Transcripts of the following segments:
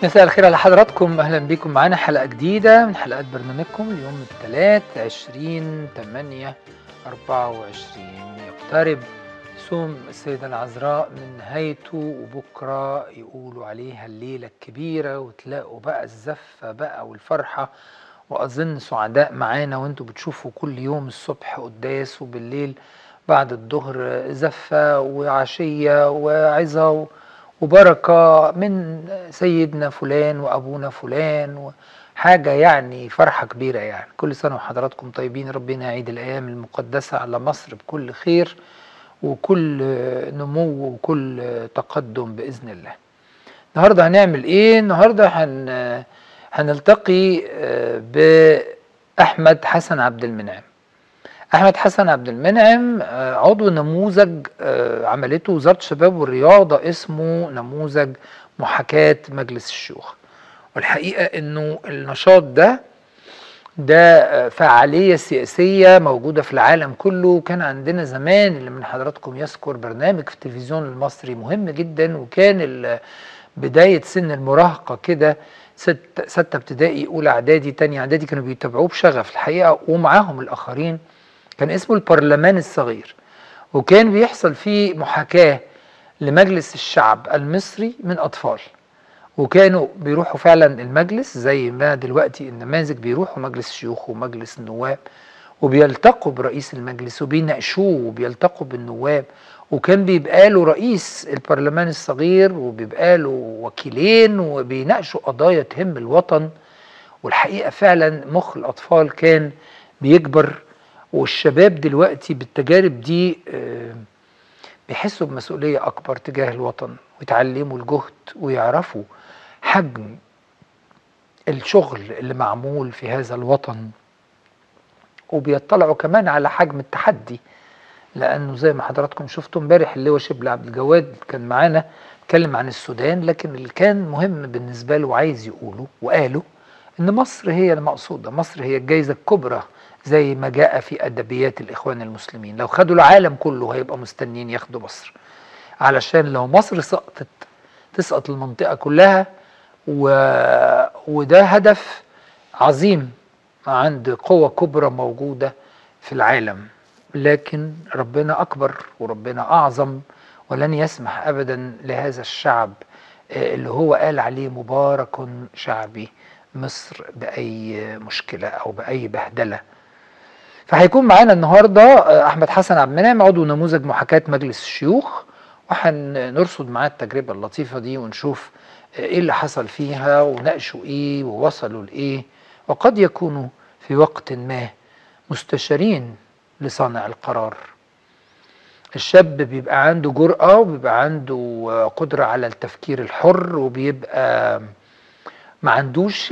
مساء الخير على حضراتكم اهلا بكم معانا حلقه جديده من حلقات برنامجكم اليوم الثلاث 20 8 24 يقترب صوم السيدة العذراء من نهايته وبكرة يقولوا عليها الليلة الكبيرة وتلاقوا بقى الزفة بقى والفرحة وأظن سعداء معانا وانتوا بتشوفوا كل يوم الصبح قداس وبالليل بعد الظهر زفة وعشية وعظة وبركة من سيدنا فلان وأبونا فلان حاجة يعني فرحة كبيرة يعني كل سنة وحضراتكم طيبين ربنا يعيد الأيام المقدسة على مصر بكل خير وكل نمو وكل تقدم بإذن الله النهاردة هنعمل إيه؟ النهاردة هن هنلتقي بأحمد حسن عبد المنعم أحمد حسن عبد المنعم عضو نموذج عملته وزارة الشباب والرياضة اسمه نموذج محاكاة مجلس الشيوخ والحقيقة إنه النشاط ده ده فعالية سياسية موجودة في العالم كله كان عندنا زمان اللي من حضراتكم يذكر برنامج في التلفزيون المصري مهم جدا وكان بداية سن المراهقة كده ست ستة ابتدائي أولى إعدادي تانية إعدادي كانوا بيتابعوه بشغف الحقيقة ومعاهم الآخرين كان اسمه البرلمان الصغير وكان بيحصل فيه محاكاة لمجلس الشعب المصري من أطفال وكانوا بيروحوا فعلا المجلس زي ما دلوقتي النماذج بيروحوا مجلس الشيوخ ومجلس النواب وبيلتقوا برئيس المجلس وبيناقشوه وبيلتقوا بالنواب وكان بيبقى له رئيس البرلمان الصغير وبيبقى له وكيلين وبيناقشوا قضايا تهم الوطن والحقيقه فعلا مخ الاطفال كان بيكبر والشباب دلوقتي بالتجارب دي بيحسوا بمسؤوليه اكبر تجاه الوطن ويتعلموا الجهد ويعرفوا حجم الشغل اللي معمول في هذا الوطن وبيطلعوا كمان على حجم التحدي لانه زي ما حضراتكم شفتوا امبارح اللواء شبل عبد الجواد كان معانا اتكلم عن السودان لكن اللي كان مهم بالنسبه له وعايز يقوله وقاله ان مصر هي المقصوده مصر هي الجائزه الكبرى زي ما جاء في ادبيات الاخوان المسلمين لو خدوا العالم كله هيبقى مستنيين ياخدوا مصر علشان لو مصر سقطت تسقط المنطقه كلها و... وده هدف عظيم عند قوة كبرى موجودة في العالم لكن ربنا أكبر وربنا أعظم ولن يسمح أبدا لهذا الشعب اللي هو قال عليه مبارك شعبي مصر بأي مشكلة أو بأي بهدلة فهيكون معانا النهاردة أحمد حسن عبد المنعم عضو نموذج محاكاة مجلس الشيوخ وهنرصد معاه التجربة اللطيفة دي ونشوف ايه اللي حصل فيها وناقشوا ايه ووصلوا لايه وقد يكونوا في وقت ما مستشارين لصانع القرار الشاب بيبقى عنده جرأة وبيبقى عنده قدرة على التفكير الحر وبيبقى ما عندوش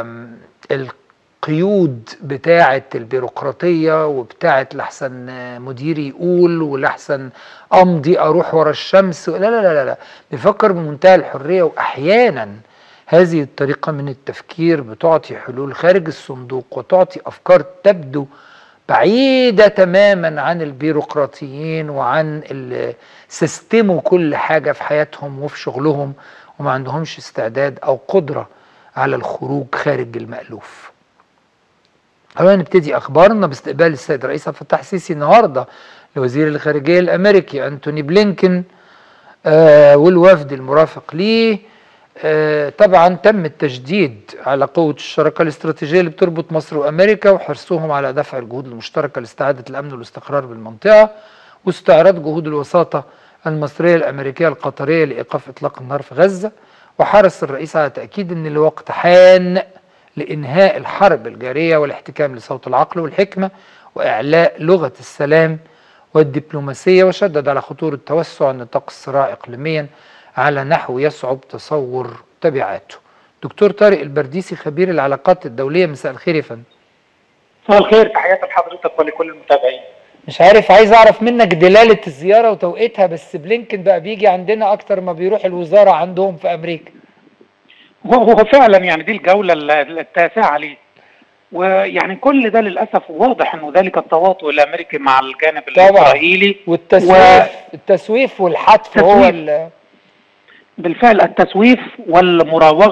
القيود بتاعة البيروقراطية وبتاعة لحسن مديري يقول ولحسن أمضي أروح ورا الشمس لا لا لا لا بيفكر بمنتهى الحرية وأحيانا هذه الطريقة من التفكير بتعطي حلول خارج الصندوق وتعطي أفكار تبدو بعيدة تماما عن البيروقراطيين وعن سيستموا كل حاجة في حياتهم وفي شغلهم وما عندهمش استعداد أو قدرة على الخروج خارج المألوف خلونا نبتدي أخبارنا باستقبال السيد الرئيس عبد الفتاح السيسي النهارده لوزير الخارجية الأمريكي أنتوني بلينكن آه والوفد المرافق ليه آه طبعا تم التشديد على قوة الشراكة الاستراتيجية اللي بتربط مصر وأمريكا وحرصهم على دفع الجهود المشتركة لاستعادة الأمن والاستقرار بالمنطقة واستعراض جهود الوساطة المصرية الأمريكية القطرية لإيقاف إطلاق النار في غزة وحرص الرئيس على تأكيد أن الوقت حان لإنهاء الحرب الجارية والاحتكام لصوت العقل والحكمة وإعلاء لغة السلام والدبلوماسية وشدد على خطورة توسع نطاق الصراع إقليميا على نحو يصعب تصور تبعاته دكتور طارق البرديسي خبير العلاقات الدولية مساء الخير يا فندم مساء الخير تحياتي لحضرتك ولكل المتابعين مش عارف عايز اعرف منك دلالة الزيارة وتوقيتها بس بلينكن بقى بيجي عندنا اكتر ما بيروح الوزارة عندهم في امريكا هو فعلا يعني دي الجولة التاسعة ليه ويعني كل ده للاسف واضح انه ذلك التواطؤ الامريكي مع الجانب طبعا. الاسرائيلي والتسويف و... التسويف والحتف هو ال... بالفعل التسويف والمراوغه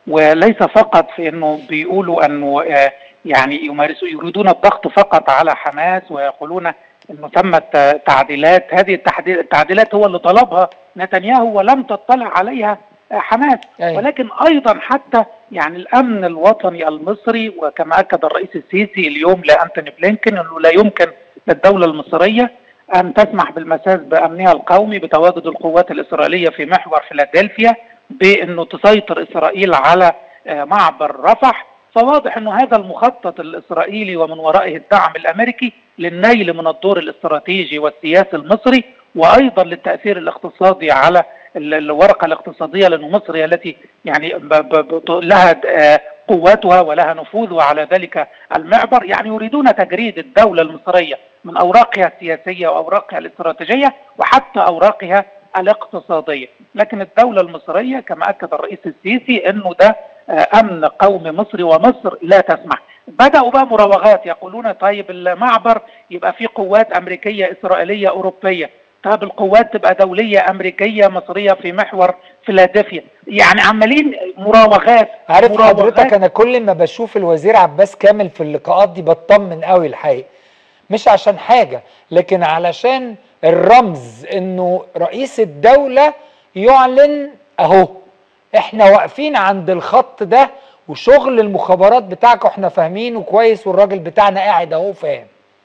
وليس فقط في انه بيقولوا انه آه، يعني يمارسوا يريدون الضغط فقط على حماس ويقولون انه تمت تعديلات هذه التعديلات هو اللي طلبها نتنياهو ولم تطلع عليها حماس أيه. ولكن ايضا حتى يعني الامن الوطني المصري وكما اكد الرئيس السيسي اليوم لانتوني بلينكن انه لا يمكن للدوله المصريه ان تسمح بالمساس بامنها القومي بتواجد القوات الاسرائيليه في محور فيلادلفيا بانه تسيطر اسرائيل على آه، معبر رفح فواضح انه هذا المخطط الاسرائيلي ومن ورائه الدعم الامريكي للنيل من الدور الاستراتيجي والسياسي المصري وايضا للتاثير الاقتصادي على الورقه الاقتصاديه لانه مصر هي التي يعني لها آه، قواتها ولها نفوذها على ذلك المعبر يعني يريدون تجريد الدوله المصريه من اوراقها السياسيه واوراقها الاستراتيجيه وحتى اوراقها الاقتصاديه، لكن الدوله المصريه كما اكد الرئيس السيسي انه ده آه، امن قومي مصري ومصر لا تسمح. بداوا بقى مراوغات يقولون طيب المعبر يبقى فيه قوات امريكيه اسرائيليه اوروبيه، طب القوات تبقى دوليه امريكيه مصريه في محور فيلادلفيا يعني عمالين مراوغات عارف مراوغات حضرتك انا كل ما بشوف الوزير عباس كامل في اللقاءات دي بطمن قوي الحقيقه مش عشان حاجه لكن علشان الرمز انه رئيس الدوله يعلن اهو احنا واقفين عند الخط ده وشغل المخابرات بتاعك احنا فاهمينه كويس والراجل بتاعنا قاعد اهو فاهم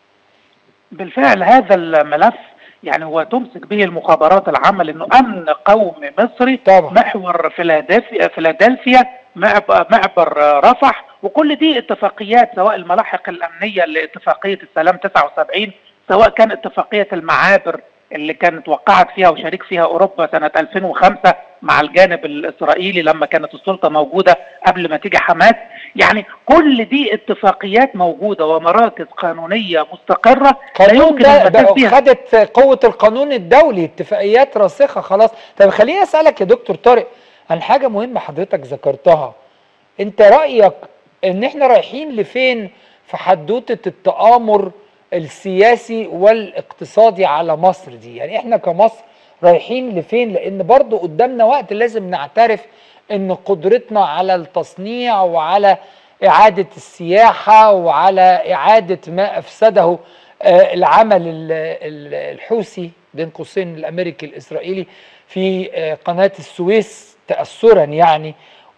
بالفعل هذا الملف يعني هو تمسك به المخابرات العامه لانه امن قومي مصري طبعا. محور فيلادلفيا فيلادلفيا معبر رفح وكل دي اتفاقيات سواء الملاحق الامنيه لاتفاقيه السلام 79 سواء كان اتفاقيه المعابر اللي كانت وقعت فيها وشارك فيها اوروبا سنه 2005 مع الجانب الاسرائيلي لما كانت السلطه موجوده قبل ما تيجي حماس يعني كل دي اتفاقيات موجوده ومراكز قانونيه مستقره لا يمكن ده خدت قوه القانون الدولي اتفاقيات راسخه خلاص طب خليني اسالك يا دكتور طارق عن حاجه مهمه حضرتك ذكرتها انت رايك ان احنا رايحين لفين في حدوته التآمر السياسي والاقتصادي على مصر دي يعني احنا كمصر رايحين لفين لان برضو قدامنا وقت لازم نعترف ان قدرتنا على التصنيع وعلى اعادة السياحة وعلى اعادة ما افسده آه، العمل الحوثي بين قوسين الامريكي الاسرائيلي في آه، قناة السويس تأثرا يعني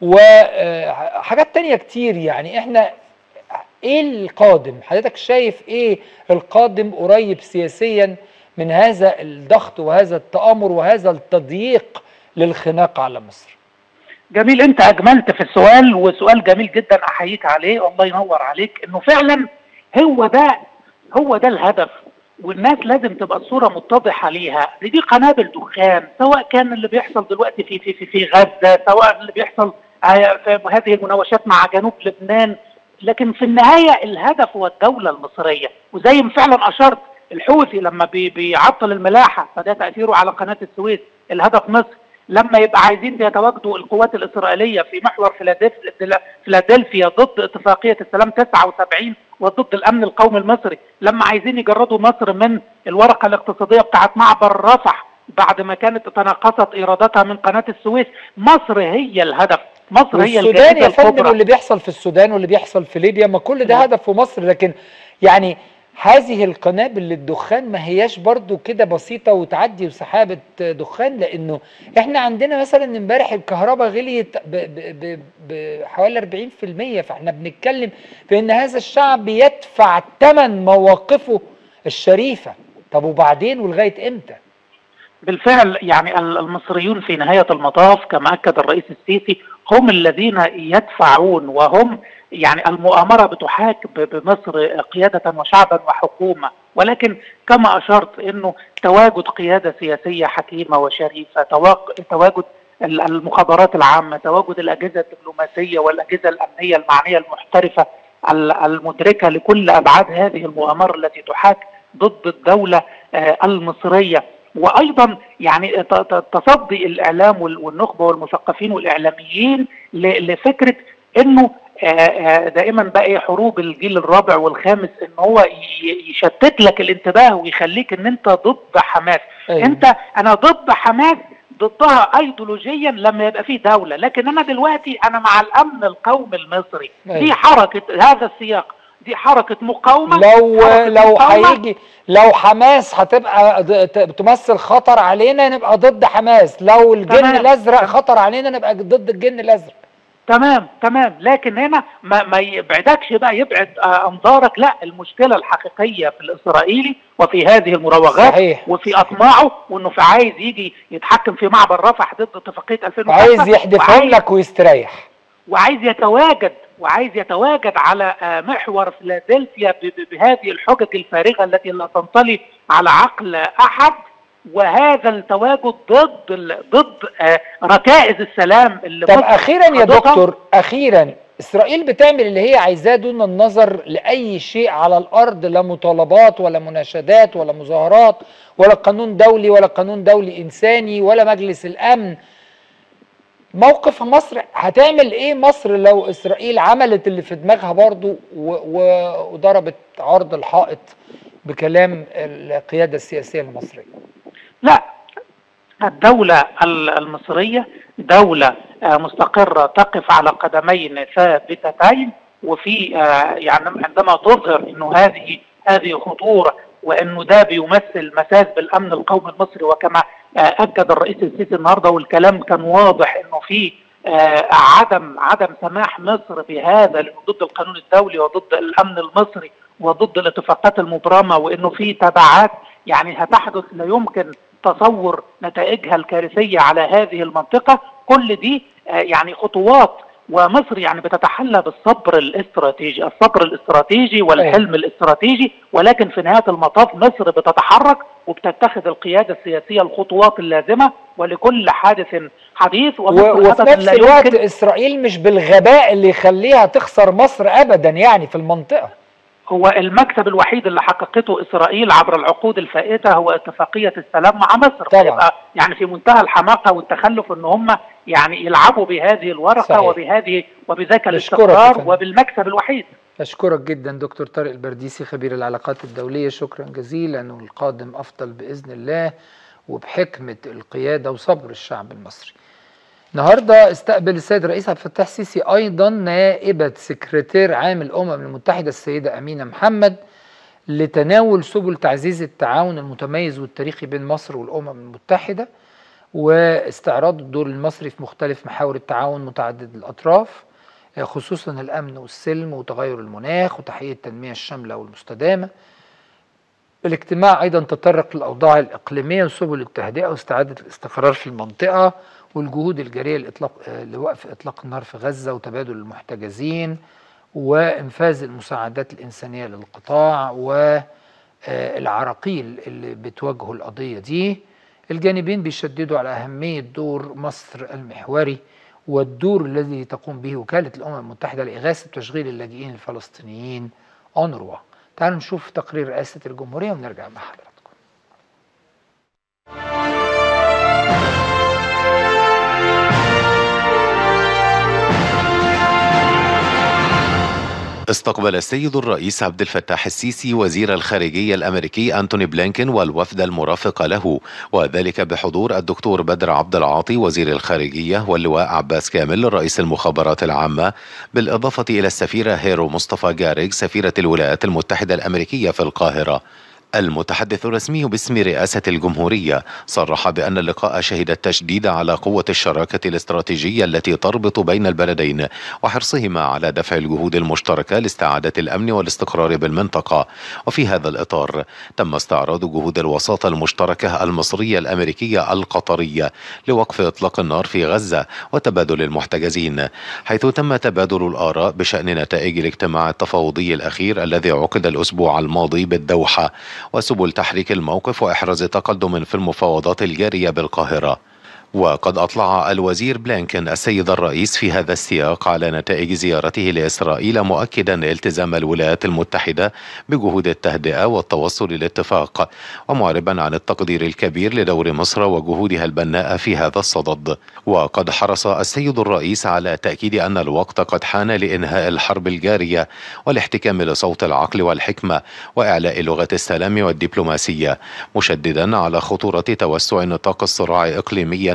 وحاجات آه، تانية كتير يعني احنا ايه القادم حضرتك شايف ايه القادم قريب سياسيا من هذا الضغط وهذا التآمر وهذا التضييق للخناق على مصر جميل انت اجملت في السؤال وسؤال جميل جدا احييك عليه الله ينور عليك انه فعلا هو ده هو ده الهدف والناس لازم تبقى الصورة متضحة ليها دي قنابل دخان سواء كان اللي بيحصل دلوقتي في في في, في غزة سواء اللي بيحصل آه، في هذه المناوشات مع جنوب لبنان لكن في النهاية الهدف هو الدولة المصرية وزي ما فعلا أشرت الحوثي لما بي بيعطل الملاحة فده تأثيره على قناة السويس الهدف مصر لما يبقى عايزين يتواجدوا القوات الإسرائيلية في محور فيلادلفيا ضد اتفاقية السلام 79 وضد الأمن القومي المصري لما عايزين يجردوا مصر من الورقة الاقتصادية بتاعت معبر رفح بعد ما كانت تناقصت ايراداتها من قناه السويس مصر هي الهدف مصر هي السودان يا فندم واللي بيحصل في السودان واللي بيحصل في ليبيا ما كل ده نعم. هدف في مصر لكن يعني هذه القنابل للدخان ما هياش برضو كده بسيطة وتعدي وسحابة دخان لأنه احنا عندنا مثلا امبارح الكهرباء غليت بحوالي 40% فاحنا بنتكلم في ان هذا الشعب يدفع ثمن مواقفه الشريفة طب وبعدين ولغاية امتى؟ بالفعل يعني المصريون في نهاية المطاف كما أكد الرئيس السيسي هم الذين يدفعون وهم يعني المؤامرة بتحاك بمصر قيادة وشعبا وحكومة ولكن كما أشرت أنه تواجد قيادة سياسية حكيمة وشريفة تواجد المخابرات العامة تواجد الأجهزة الدبلوماسية والأجهزة الأمنية المعنية المحترفة المدركة لكل أبعاد هذه المؤامرة التي تحاك ضد الدولة آه، المصرية وايضا يعني تصدي الاعلام والنخبه والمثقفين والاعلاميين لفكره انه آه، آه، دائما بقى حروب الجيل الرابع والخامس ان هو يشتت لك الانتباه ويخليك ان انت ضد حماس أيوة. انت انا ضد حماس ضدها ايديولوجيا لما يبقى فيه دوله لكن انا دلوقتي انا مع الامن القومي المصري أيوة. دي حركه هذا السياق دي حركه مقاومه لو حركة لو مقاومة. هيجي لو حماس هتبقى ض- ت- تمثل خطر علينا نبقى ضد حماس لو الجن تمام. الازرق خطر علينا نبقى ضد الجن الازرق تمام تمام لكن هنا ما, ما يبعدكش بقى يبعد آه، انظارك لا المشكله الحقيقيه في الاسرائيلي وفي هذه المراوغات صحيح. وفي اطماعه وانه في عايز يجي يتحكم في معبر رفح ضد اتفاقيه 2005 وعايز يحدفهم وعايز- لك ويستريح وعايز يتواجد وعايز يتواجد على آه، محور فيلادلفيا ب- ب- بهذه الحجج الفارغه التي لا تنطلي على عقل احد وهذا التواجد ضد ال- ضد آه، ركائز السلام اللي طب مصر اخيرا يا خاضتها. دكتور اخيرا اسرائيل بتعمل اللي هي عايزاه دون النظر لاي شيء على الارض لا مطالبات ولا مناشدات ولا مظاهرات ولا قانون دولي ولا قانون دولي انساني ولا مجلس الامن موقف مصر هتعمل ايه مصر لو اسرائيل عملت اللي في دماغها برضو و- و- وضربت عرض الحائط بكلام القياده السياسيه المصريه لا الدولة ال- المصرية دولة آه، مستقرة تقف على قدمين ثابتتين وفي آه، يعني عندما تظهر انه هذه هذه خطورة وانه ده بيمثل مساس بالامن القومي المصري وكما آه، اكد الرئيس السيسي النهارده والكلام كان واضح انه في آه، عدم عدم سماح مصر بهذا لانه ضد القانون الدولي وضد الامن المصري وضد الاتفاقات المبرمه وانه في تبعات يعني هتحدث لا يمكن تصور نتائجها الكارثيه على هذه المنطقه كل دي آه، يعني خطوات ومصر يعني بتتحلى بالصبر الاستراتيجي الصبر الاستراتيجي والحلم الاستراتيجي ولكن في نهايه المطاف مصر بتتحرك وبتتخذ القياده السياسيه الخطوات اللازمه ولكل حادث حديث و- ومصر وفي أبداً نفس لا الوقت يمكن اسرائيل مش بالغباء اللي يخليها تخسر مصر ابدا يعني في المنطقه هو المكسب الوحيد اللي حققته اسرائيل عبر العقود الفائته هو اتفاقيه السلام مع مصر طبعاً. فيبقى يعني في منتهى الحماقه والتخلف ان هم يعني يلعبوا بهذه الورقه صحيح. وبهذه وبذاك نشكرك يا الاستقرار فندم. وبالمكسب الوحيد أشكرك جدا دكتور طارق البرديسي خبير العلاقات الدولية شكرا جزيلا والقادم أفضل بإذن الله وبحكمة القيادة وصبر الشعب المصري النهاردة استقبل السيد الرئيس عبد الفتاح السيسي أيضا نائبة سكرتير عام الأمم المتحدة السيدة أمينة محمد لتناول سبل تعزيز التعاون المتميز والتاريخي بين مصر والأمم المتحدة واستعراض الدور المصري في مختلف محاور التعاون متعدد الأطراف خصوصا الامن والسلم وتغير المناخ وتحقيق التنميه الشامله والمستدامه. الاجتماع ايضا تطرق للاوضاع الاقليميه وسبل التهدئه واستعاده الاستقرار في المنطقه والجهود الجاريه لاطلاق آه، لوقف اطلاق النار في غزه وتبادل المحتجزين وانفاذ المساعدات الانسانيه للقطاع والعراقيل اللي بتواجهوا القضيه دي. الجانبين بيشددوا على اهميه دور مصر المحوري والدور الذي تقوم به وكالة الأمم المتحدة لإغاثة وتشغيل اللاجئين الفلسطينيين أونروا تعالوا نشوف تقرير رئاسة الجمهورية ونرجع مع حضراتكم استقبل السيد الرئيس عبد الفتاح السيسي وزير الخارجية الأمريكي أنتوني بلينكين والوفد المرافق له وذلك بحضور الدكتور بدر عبد العاطي وزير الخارجية واللواء عباس كامل رئيس المخابرات العامة بالإضافة إلى السفيرة هيرو مصطفى جاريج سفيرة الولايات المتحدة الأمريكية في القاهرة المتحدث الرسمي باسم رئاسة الجمهورية صرح بأن اللقاء شهد التشديد على قوة الشراكة الاستراتيجية التي تربط بين البلدين وحرصهما على دفع الجهود المشتركة لاستعادة الأمن والاستقرار بالمنطقة وفي هذا الإطار تم استعراض جهود الوساطة المشتركة المصرية الأمريكية القطرية لوقف إطلاق النار في غزة وتبادل المحتجزين حيث تم تبادل الآراء بشأن نتائج الاجتماع التفاوضي الأخير الذي عقد الأسبوع الماضي بالدوحة وسبل تحريك الموقف وإحراز تقدم في المفاوضات الجارية بالقاهرة وقد أطلع الوزير بلينكن السيد الرئيس في هذا السياق على نتائج زيارته لإسرائيل مؤكدا التزام الولايات المتحدة بجهود التهدئة والتوصل لاتفاق ومعربا عن التقدير الكبير لدور مصر وجهودها البناءة في هذا الصدد وقد حرص السيد الرئيس على تأكيد أن الوقت قد حان لإنهاء الحرب الجارية والاحتكام لصوت العقل والحكمة وإعلاء لغة السلام والدبلوماسية مشددا على خطورة توسع نطاق الصراع إقليميا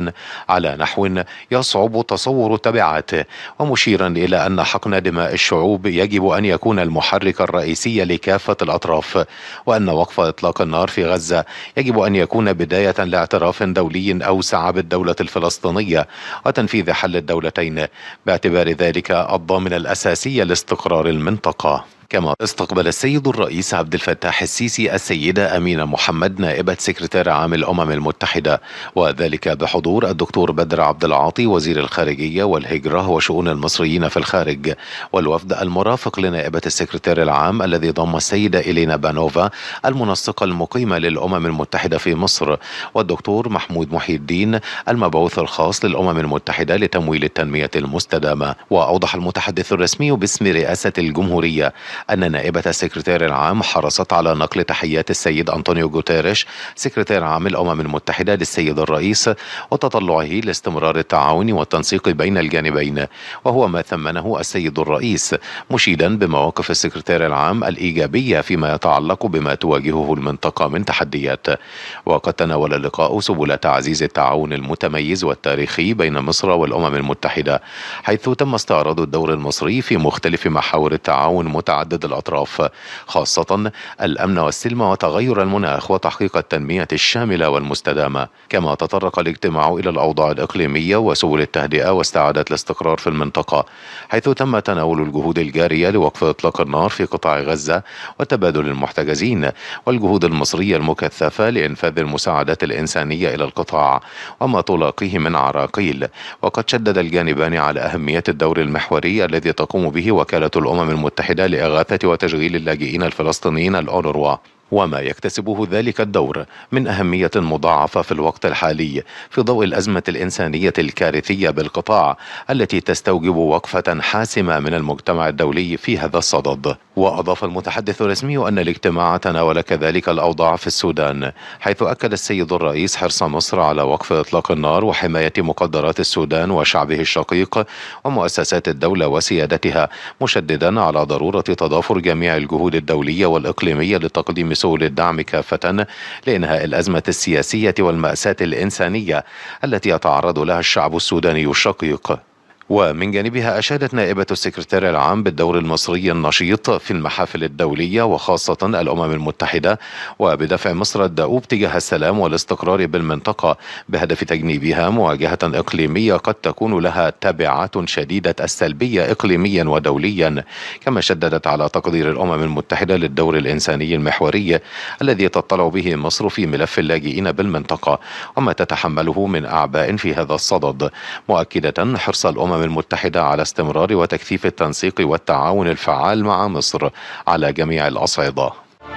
دوليا على نحو يصعب تصور تبعاته ومشيرا إلى أن حقن دماء الشعوب يجب أن يكون المحرك الرئيسي لكافة الأطراف وأن وقف إطلاق النار في غزة يجب أن يكون بداية لاعتراف دولي أوسع بالدولة الفلسطينية وتنفيذ حل الدولتين باعتبار ذلك الضامن الأساسي لاستقرار المنطقة كما استقبل السيد الرئيس عبد الفتاح السيسي السيدة أمينة محمد نائبة سكرتير عام الأمم المتحدة وذلك بحضور الدكتور بدر عبد العاطي وزير الخارجية والهجرة وشؤون المصريين في الخارج والوفد المرافق لنائبة السكرتير العام الذي ضم السيدة إلينا بانوفا المنسقة المقيمة للأمم المتحدة في مصر والدكتور محمود محي الدين المبعوث الخاص للأمم المتحدة لتمويل التنمية المستدامة وأوضح المتحدث الرسمي باسم رئاسة الجمهورية أن نائبة السكرتير العام حرصت على نقل تحيات السيد أنطونيو غوتيريش سكرتير عام الأمم المتحدة للسيد الرئيس وتطلعه لاستمرار التعاون والتنسيق بين الجانبين وهو ما ثمنه السيد الرئيس مشيدا بمواقف السكرتير العام الإيجابية فيما يتعلق بما تواجهه المنطقة من تحديات وقد تناول اللقاء سبل تعزيز التعاون المتميز والتاريخي بين مصر والأمم المتحدة حيث تم استعراض الدور المصري في مختلف محاور التعاون متعدد متعدد الأطراف خاصة الأمن والسلم وتغير المناخ وتحقيق التنمية الشاملة والمستدامة كما تطرق الاجتماع إلى الأوضاع الإقليمية وسبل التهدئة واستعادة الاستقرار في المنطقة حيث تم تناول الجهود الجارية لوقف إطلاق النار في قطاع غزة وتبادل المحتجزين والجهود المصرية المكثفة لإنفاذ المساعدات الإنسانية إلى القطاع وما تلاقيه من عراقيل وقد شدد الجانبان على أهمية الدور المحوري الذي تقوم به وكالة الأمم المتحدة لإغاثة إغاثة وتشغيل اللاجئين الفلسطينيين الأونروا وما يكتسبه ذلك الدور من أهمية مضاعفة في الوقت الحالي في ضوء الأزمة الإنسانية الكارثية بالقطاع التي تستوجب وقفة حاسمة من المجتمع الدولي في هذا الصدد وأضاف المتحدث الرسمي أن الاجتماع تناول كذلك الأوضاع في السودان حيث أكد السيد الرئيس حرص مصر على وقف إطلاق النار وحماية مقدرات السودان وشعبه الشقيق ومؤسسات الدولة وسيادتها مشددا على ضرورة تضافر جميع الجهود الدولية والإقليمية لتقديم سبل الدعم كافة لإنهاء الأزمة السياسية والمأساة الإنسانية التي يتعرض لها الشعب السوداني الشقيق ومن جانبها أشادت نائبة السكرتير العام بالدور المصري النشيط في المحافل الدولية وخاصة الأمم المتحدة وبدفع مصر الدؤوب تجاه السلام والاستقرار بالمنطقة بهدف تجنيبها مواجهة إقليمية قد تكون لها تبعات شديدة السلبية إقليميا ودوليا كما شددت على تقدير الأمم المتحدة للدور الإنساني المحوري الذي تطلع به مصر في ملف اللاجئين بالمنطقة وما تتحمله من أعباء في هذا الصدد مؤكدة حرص الأمم الأمم المتحدة على استمرار وتكثيف التنسيق والتعاون الفعال مع مصر على جميع الأصعدة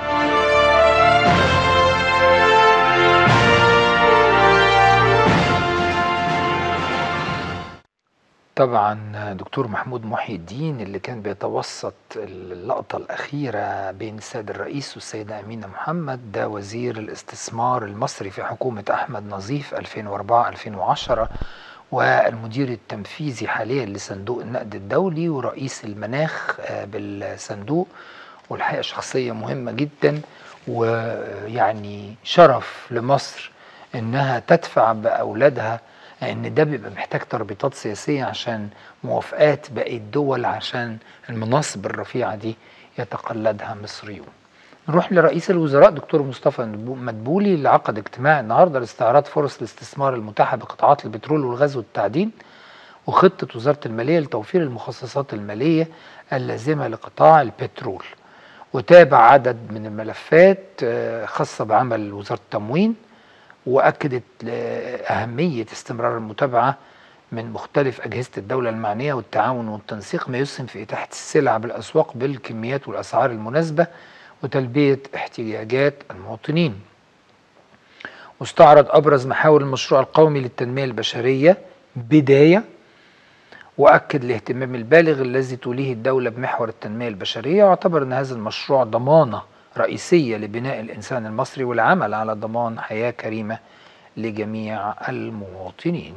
طبعا دكتور محمود محي الدين اللي كان بيتوسط اللقطة الأخيرة بين السيد الرئيس والسيدة أمينة محمد ده وزير الاستثمار المصري في حكومة أحمد نظيف 2004-2010 والمدير التنفيذي حاليا لصندوق النقد الدولي ورئيس المناخ بالصندوق والحقيقة شخصية مهمة جدا ويعني شرف لمصر انها تدفع باولادها ان ده بيبقى محتاج تربيطات سياسيه عشان موافقات باقي الدول عشان المناصب الرفيعه دي يتقلدها مصريون. نروح لرئيس الوزراء دكتور مصطفى مدبولي اللي عقد اجتماع النهارده لاستعراض فرص الاستثمار المتاحه بقطاعات البترول والغاز والتعدين وخطه وزاره الماليه لتوفير المخصصات الماليه اللازمه لقطاع البترول. وتابع عدد من الملفات خاصه بعمل وزاره التموين واكدت اهميه استمرار المتابعه من مختلف اجهزه الدوله المعنيه والتعاون والتنسيق ما يسهم في اتاحه السلع بالاسواق بالكميات والاسعار المناسبه وتلبيه احتياجات المواطنين. واستعرض ابرز محاور المشروع القومي للتنميه البشريه بدايه واكد الاهتمام البالغ الذي توليه الدوله بمحور التنميه البشريه واعتبر ان هذا المشروع ضمانه رئيسيه لبناء الانسان المصري والعمل على ضمان حياه كريمه لجميع المواطنين.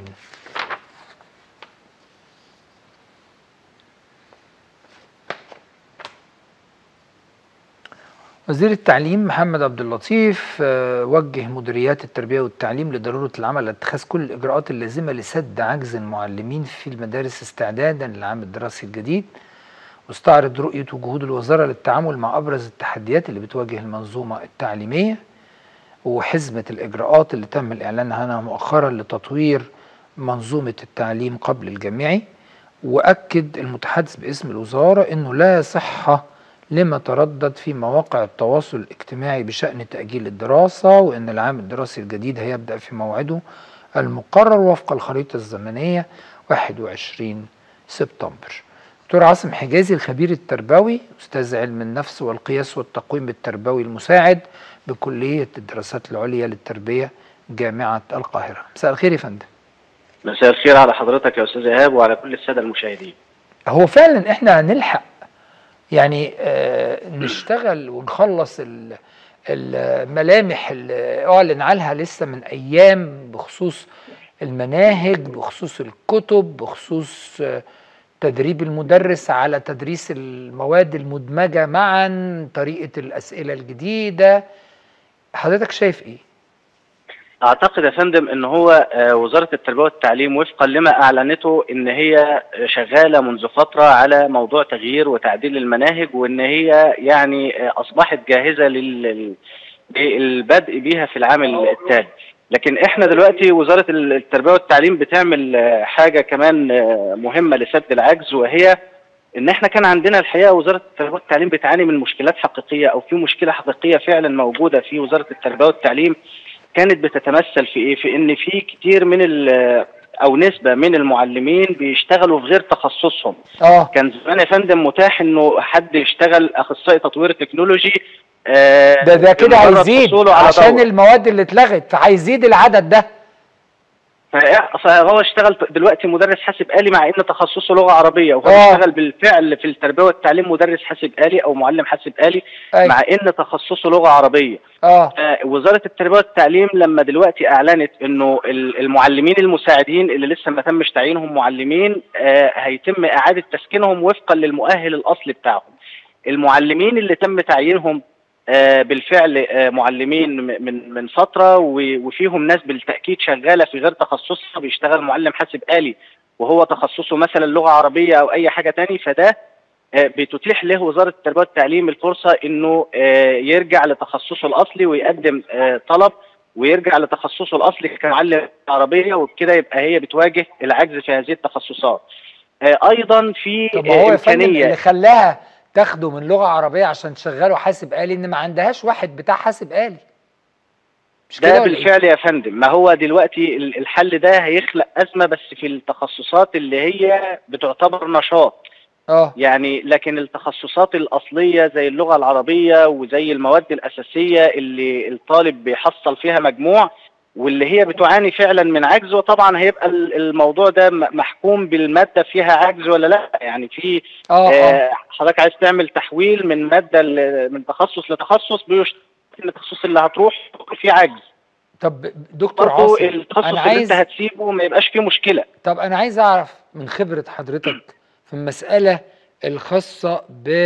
وزير التعليم محمد عبد اللطيف آه، وجه مديريات التربية والتعليم لضرورة العمل على اتخاذ كل الإجراءات اللازمة لسد عجز المعلمين في المدارس استعدادا للعام الدراسي الجديد واستعرض رؤية وجهود الوزارة للتعامل مع أبرز التحديات اللي بتواجه المنظومة التعليمية وحزمة الإجراءات اللي تم الإعلان عنها مؤخرا لتطوير منظومة التعليم قبل الجامعي وأكد المتحدث باسم الوزارة أنه لا صحة لما تردد في مواقع التواصل الاجتماعي بشأن تأجيل الدراسة وأن العام الدراسي الجديد هيبدأ في موعده المقرر وفق الخريطة الزمنية 21 سبتمبر دكتور عاصم حجازي الخبير التربوي أستاذ علم النفس والقياس والتقويم التربوي المساعد بكلية الدراسات العليا للتربية جامعة القاهرة مساء الخير يا فندم مساء الخير على حضرتك يا استاذ ايهاب وعلى كل الساده المشاهدين هو فعلا احنا هنلحق يعني آه نشتغل ونخلص ال- الملامح اللي اعلن عنها لسه من ايام بخصوص المناهج بخصوص الكتب بخصوص آه، تدريب المدرس على تدريس المواد المدمجة معا طريقة الأسئلة الجديدة حضرتك شايف ايه؟ اعتقد يا فندم ان هو آه، وزاره التربيه والتعليم وفقا لما اعلنته ان هي شغاله منذ فتره على موضوع تغيير وتعديل المناهج وان هي يعني آه، اصبحت جاهزه لل- للبدء بيها في العام التالي لكن احنا دلوقتي وزاره التربيه والتعليم بتعمل آه، حاجه كمان آه، مهمه لسد العجز وهي ان احنا كان عندنا الحقيقه وزاره التربيه والتعليم بتعاني من مشكلات حقيقيه او في مشكله حقيقيه فعلا موجوده في وزاره التربيه والتعليم كانت بتتمثل في ايه؟ في ان في كتير من ال- او نسبه من المعلمين بيشتغلوا في غير تخصصهم اه كان زمان يا فندم متاح انه حد يشتغل اخصائي تطوير تكنولوجي آه، ده ده كده بمجرد هيزيد حصوله على عشان دورة. المواد اللي اتلغت فهيزيد العدد ده فإيه- فهو اشتغل دلوقتي مدرس حاسب آلي مع ان تخصصه لغة عربية وهو آه. اشتغل بالفعل في التربية والتعليم مدرس حاسب آلي او معلم حاسب آلي أيوة. مع ان تخصصه لغة عربية اه آه، وزارة التربية والتعليم لما دلوقتي اعلنت انه ال- المعلمين المساعدين اللي لسه ما تمش تعيينهم معلمين آه، هيتم اعادة تسكينهم وفقا للمؤهل الاصلي بتاعهم المعلمين اللي تم تعيينهم آه، بالفعل آه، معلمين م- من من فتره و- وفيهم ناس بالتاكيد شغاله في غير تخصصها بيشتغل معلم حاسب آلي وهو تخصصه مثلا لغه عربيه او اي حاجه تاني فده آه، بتتيح له وزاره التربيه والتعليم الفرصه انه آه، يرجع لتخصصه الاصلي ويقدم آه، طلب ويرجع لتخصصه الاصلي كمعلم عربيه وبكده يبقى هي بتواجه العجز في هذه التخصصات. آه، ايضا في طب ما هو آه، يا فندم امكانيه اللي خلاها تاخده من لغه عربيه عشان تشغله حاسب آلي ان ما عندهاش واحد بتاع حاسب آلي مش كده ده ولا إيه؟ بالفعل يا فندم ما هو دلوقتي ال- الحل ده هيخلق أزمة بس في التخصصات اللي هي بتعتبر نشاط اه يعني لكن التخصصات الأصلية زي اللغة العربية وزي المواد الأساسية اللي الطالب بيحصل فيها مجموع واللي هي بتعاني فعلا من عجز وطبعا هيبقى ال- الموضوع ده م- محكوم بالمادة فيها عجز ولا لا يعني في اه اه آه، حضرتك عايز تعمل تحويل من مادة ل- من تخصص لتخصص بيشترط ان التخصص اللي هتروح في عجز طب دكتور برضه عاصم التخصص انا اللي انت عايز هتسيبه ما يبقاش فيه مشكله طب انا عايز اعرف من خبره حضرتك في المساله الخاصه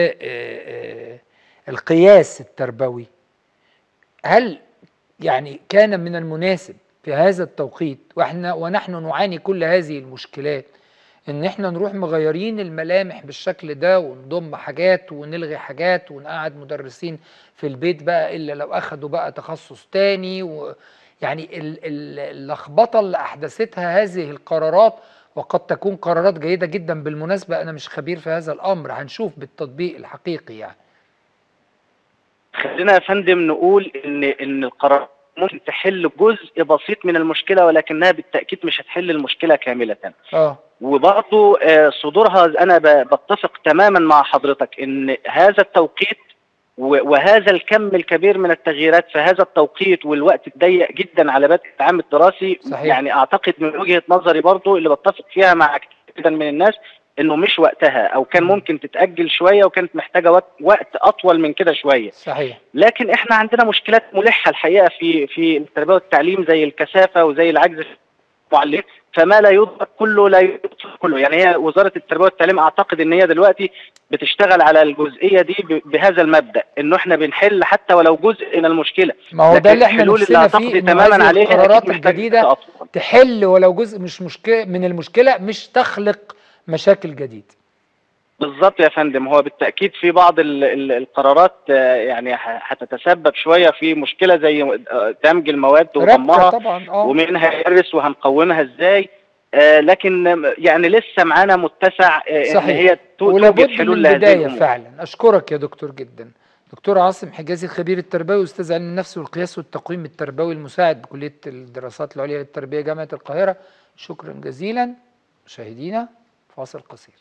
بالقياس التربوي هل يعني كان من المناسب في هذا التوقيت واحنا ونحن نعاني كل هذه المشكلات ان احنا نروح مغيرين الملامح بالشكل ده ونضم حاجات ونلغي حاجات ونقعد مدرسين في البيت بقى الا لو اخدوا بقى تخصص تاني و يعني ال- ال- اللخبطه اللي احدثتها هذه القرارات وقد تكون قرارات جيده جدا بالمناسبه انا مش خبير في هذا الامر هنشوف بالتطبيق الحقيقي يعني خلينا يا فندم نقول ان ان القرار ممكن تحل جزء بسيط من المشكله ولكنها بالتاكيد مش هتحل المشكله كامله اه وبرضه آه، صدورها انا ب- بتفق تماما مع حضرتك ان هذا التوقيت و- وهذا الكم الكبير من التغييرات في هذا التوقيت والوقت الضيق جدا على بدء العام الدراسي صحيح. يعني اعتقد من وجهه نظري برضه اللي بتفق فيها مع كتير جدا من الناس انه مش وقتها او كان ممكن تتاجل شويه وكانت محتاجه وقت, وقت اطول من كده شويه صحيح لكن احنا عندنا مشكلات ملحه الحقيقه في في التربيه والتعليم زي الكثافه وزي العجز في المعلم فما لا يدرك كله لا يدرك كله يعني هي وزاره التربيه والتعليم اعتقد ان هي دلوقتي بتشتغل على الجزئيه دي ب- بهذا المبدا انه احنا بنحل حتى ولو جزء من المشكله ما هو ده لكن اللي احنا الحلول نفسنا اللي فيه هتقضي إنه تماما هذه عليها القرارات أكيد محتاجة الجديدة تأطر. تحل ولو جزء مش مشكله من المشكله مش تخلق مشاكل جديده بالظبط يا فندم هو بالتاكيد في بعض ال ال القرارات آه، يعني ه- هتتسبب شويه في مشكله زي آه، دمج المواد رابطه وضمها طبعا اه ومين هيدرس وهنقومها ازاي آه لكن آم، يعني لسه معانا متسع آه ان صحيح. هي تو- ولابد توجد من حلول لهذه البدايه الامور فعلا اشكرك يا دكتور جدا دكتور عاصم حجازي الخبير التربوي استاذ علم النفس والقياس والتقويم التربوي المساعد بكليه الدراسات العليا للتربيه جامعه القاهره شكرا جزيلا مشاهدينا فاصل قصير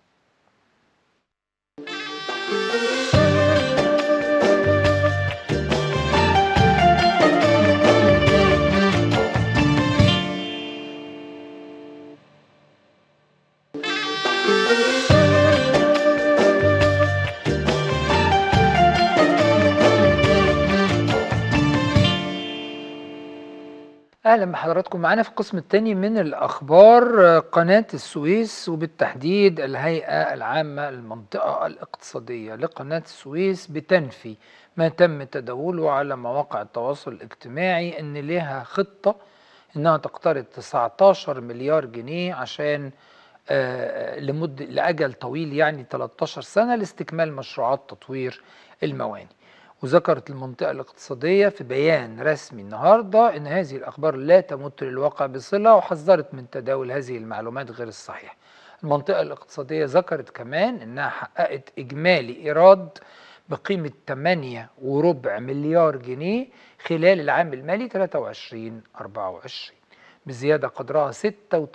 اهلا بحضراتكم معانا في القسم الثاني من الاخبار آه، قناه السويس وبالتحديد الهيئه العامه للمنطقه الاقتصاديه لقناه السويس بتنفي ما تم تداوله على مواقع التواصل الاجتماعي ان لها خطه انها تقترض 19 مليار جنيه عشان آه، لمده لاجل طويل يعني 13 سنه لاستكمال مشروعات تطوير المواني وذكرت المنطقة الاقتصادية في بيان رسمي النهاردة أن هذه الأخبار لا تمت للواقع بصلة وحذرت من تداول هذه المعلومات غير الصحيحة المنطقة الاقتصادية ذكرت كمان أنها حققت إجمالي إيراد بقيمة 8 وربع مليار جنيه خلال العام المالي 23 24 بزيادة قدرها 36%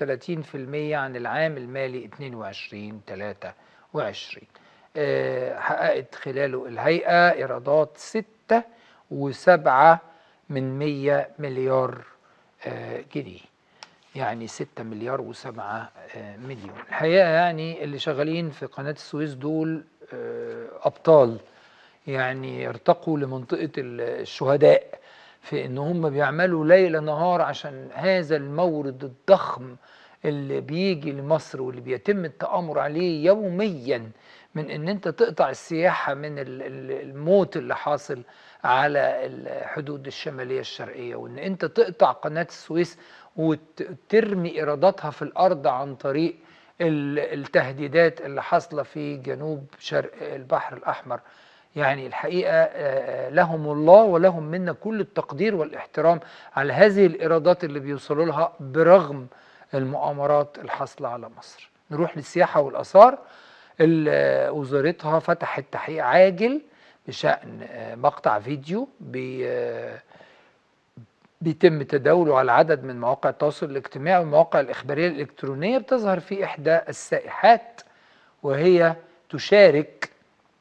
عن العام المالي 22 23 آه، حققت خلاله الهيئة إيرادات ستة وسبعة من مية مليار آه، جنيه يعني ستة مليار وسبعة آه، مليون الحقيقة يعني اللي شغالين في قناة السويس دول آه، أبطال يعني ارتقوا لمنطقة ال- الشهداء في ان هم بيعملوا ليل نهار عشان هذا المورد الضخم اللي بيجي لمصر واللي بيتم التآمر عليه يوميا من ان انت تقطع السياحة من ال- ال- الموت اللي حاصل على الحدود الشمالية الشرقية وان انت تقطع قناة السويس وترمي ايراداتها في الارض عن طريق ال- التهديدات اللي حاصلة في جنوب شرق البحر الاحمر يعني الحقيقة آه، لهم الله ولهم منا كل التقدير والاحترام على هذه الإيرادات اللي بيوصلوا لها برغم المؤامرات الحاصلة على مصر نروح للسياحة والآثار ال- وزارتها فتحت تحقيق عاجل بشأن آه، مقطع فيديو بي آه، بيتم تداوله على عدد من مواقع التواصل الاجتماعي والمواقع الإخبارية الإلكترونية بتظهر فيه إحدى السائحات وهي تشارك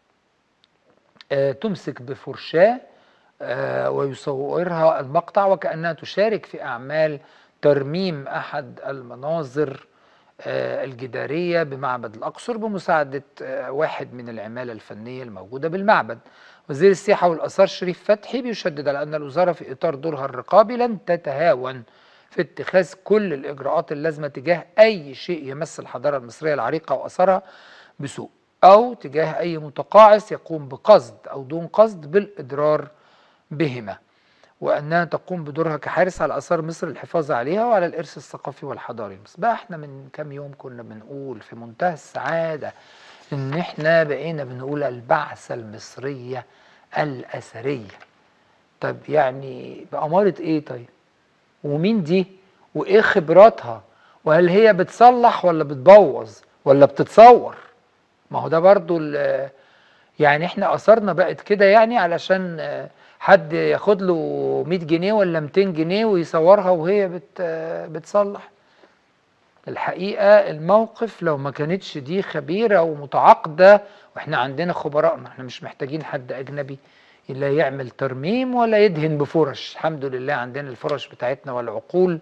آه، تمسك بفرشاة آه، ويصورها المقطع وكأنها تشارك في أعمال ترميم أحد المناظر آه، الجدارية بمعبد الأقصر بمساعدة آه، واحد من العمالة الفنية الموجودة بالمعبد وزير السياحة والآثار شريف فتحي بيشدد على أن الوزارة في إطار دورها الرقابي لن تتهاون في اتخاذ كل الإجراءات اللازمة تجاه أي شيء يمس الحضارة المصرية العريقة وأثرها بسوء أو تجاه أي متقاعس يقوم بقصد أو دون قصد بالإضرار بهما وأنها تقوم بدورها كحارس على آثار مصر للحفاظ عليها وعلى الإرث الثقافي والحضاري المصري بقى احنا من كام يوم كنا بنقول في منتهى السعادة إن احنا بقينا بنقول البعثة المصرية الأثرية طب يعني بأمارة إيه طيب ومين دي وإيه خبراتها وهل هي بتصلح ولا بتبوظ ولا بتتصور ما هو ده برضو ال- يعني احنا اثرنا بقت كده يعني علشان آه، حد ياخد له 100 جنيه ولا 200 جنيه ويصورها وهي بت آه، بتصلح الحقيقة الموقف لو ما كانتش دي خبيرة ومتعاقدة واحنا عندنا خبراءنا احنا مش محتاجين حد أجنبي لا يعمل ترميم ولا يدهن بفرش الحمد لله عندنا الفرش بتاعتنا والعقول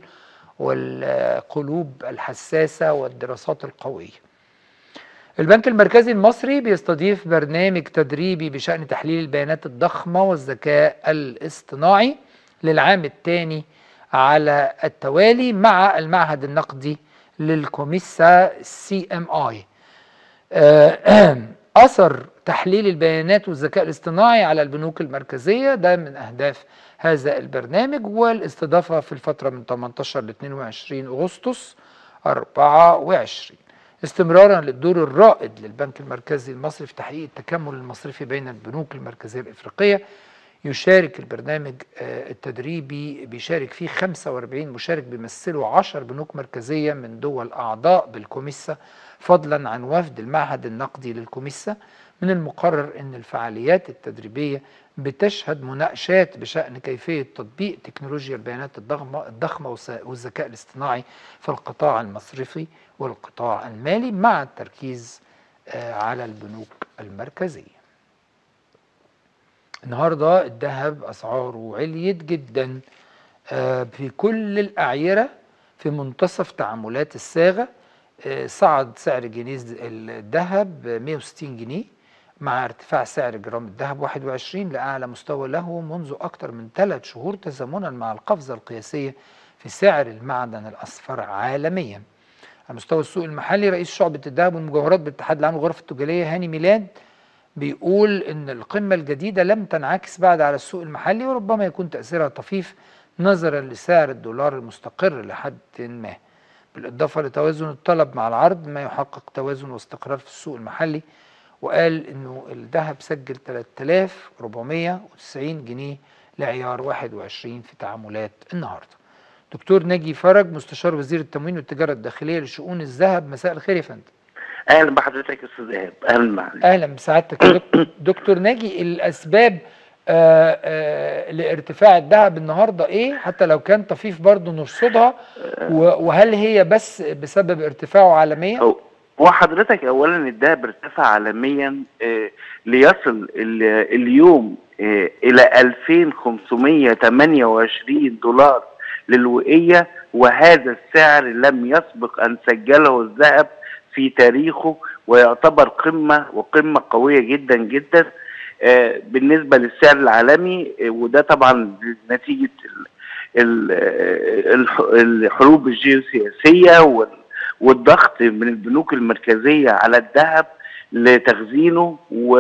والقلوب الحساسة والدراسات القوية البنك المركزي المصري بيستضيف برنامج تدريبي بشأن تحليل البيانات الضخمة والذكاء الاصطناعي للعام الثاني على التوالي مع المعهد النقدي للكوميسا سي ام اي اثر تحليل البيانات والذكاء الاصطناعي على البنوك المركزيه ده من اهداف هذا البرنامج والاستضافه في الفتره من 18 ل 22 اغسطس 24 استمرارا للدور الرائد للبنك المركزي المصري في تحقيق التكامل المصرفي بين البنوك المركزيه الافريقيه يشارك البرنامج التدريبي بيشارك فيه 45 مشارك بيمثلوا 10 بنوك مركزيه من دول اعضاء بالكوميسا فضلا عن وفد المعهد النقدي للكوميسا من المقرر ان الفعاليات التدريبيه بتشهد مناقشات بشان كيفيه تطبيق تكنولوجيا البيانات الضخمه الضخمه والذكاء الاصطناعي في القطاع المصرفي والقطاع المالي مع التركيز على البنوك المركزيه. النهارده الذهب اسعاره عليت جدا في كل الاعيره في منتصف تعاملات الصاغه صعد سعر جنيه الذهب 160 جنيه مع ارتفاع سعر جرام الذهب 21 لأعلى مستوى له منذ أكثر من ثلاث شهور تزامنا مع القفزة القياسية في سعر المعدن الأصفر عالميا على مستوى السوق المحلي رئيس شعبة الذهب والمجوهرات بالاتحاد العام للغرف التجارية هاني ميلاد بيقول إن القمة الجديدة لم تنعكس بعد على السوق المحلي وربما يكون تأثيرها طفيف نظرا لسعر الدولار المستقر لحد ما بالإضافة لتوازن الطلب مع العرض ما يحقق توازن واستقرار في السوق المحلي وقال انه الذهب سجل 3490 جنيه لعيار 21 في تعاملات النهارده. دكتور ناجي فرج مستشار وزير التموين والتجاره الداخليه لشؤون الذهب مساء الخير يا فندم. اهلا بحضرتك يا استاذ ايهاب اهلا معك اهلا بسعادتك يا دكتور, دكتور ناجي الاسباب آآ آآ لارتفاع الذهب النهارده ايه حتى لو كان طفيف برضه نرصدها وهل هي بس بسبب ارتفاعه عالميا؟ وحضرتك اولا الذهب ارتفع عالميا آه ليصل اليوم آه الى 2528 دولار للوقيه وهذا السعر لم يسبق ان سجله الذهب في تاريخه ويعتبر قمه وقمه قويه جدا جدا آه بالنسبه للسعر العالمي وده طبعا نتيجه الحروب الجيوسياسيه وال والضغط من البنوك المركزية على الذهب لتخزينه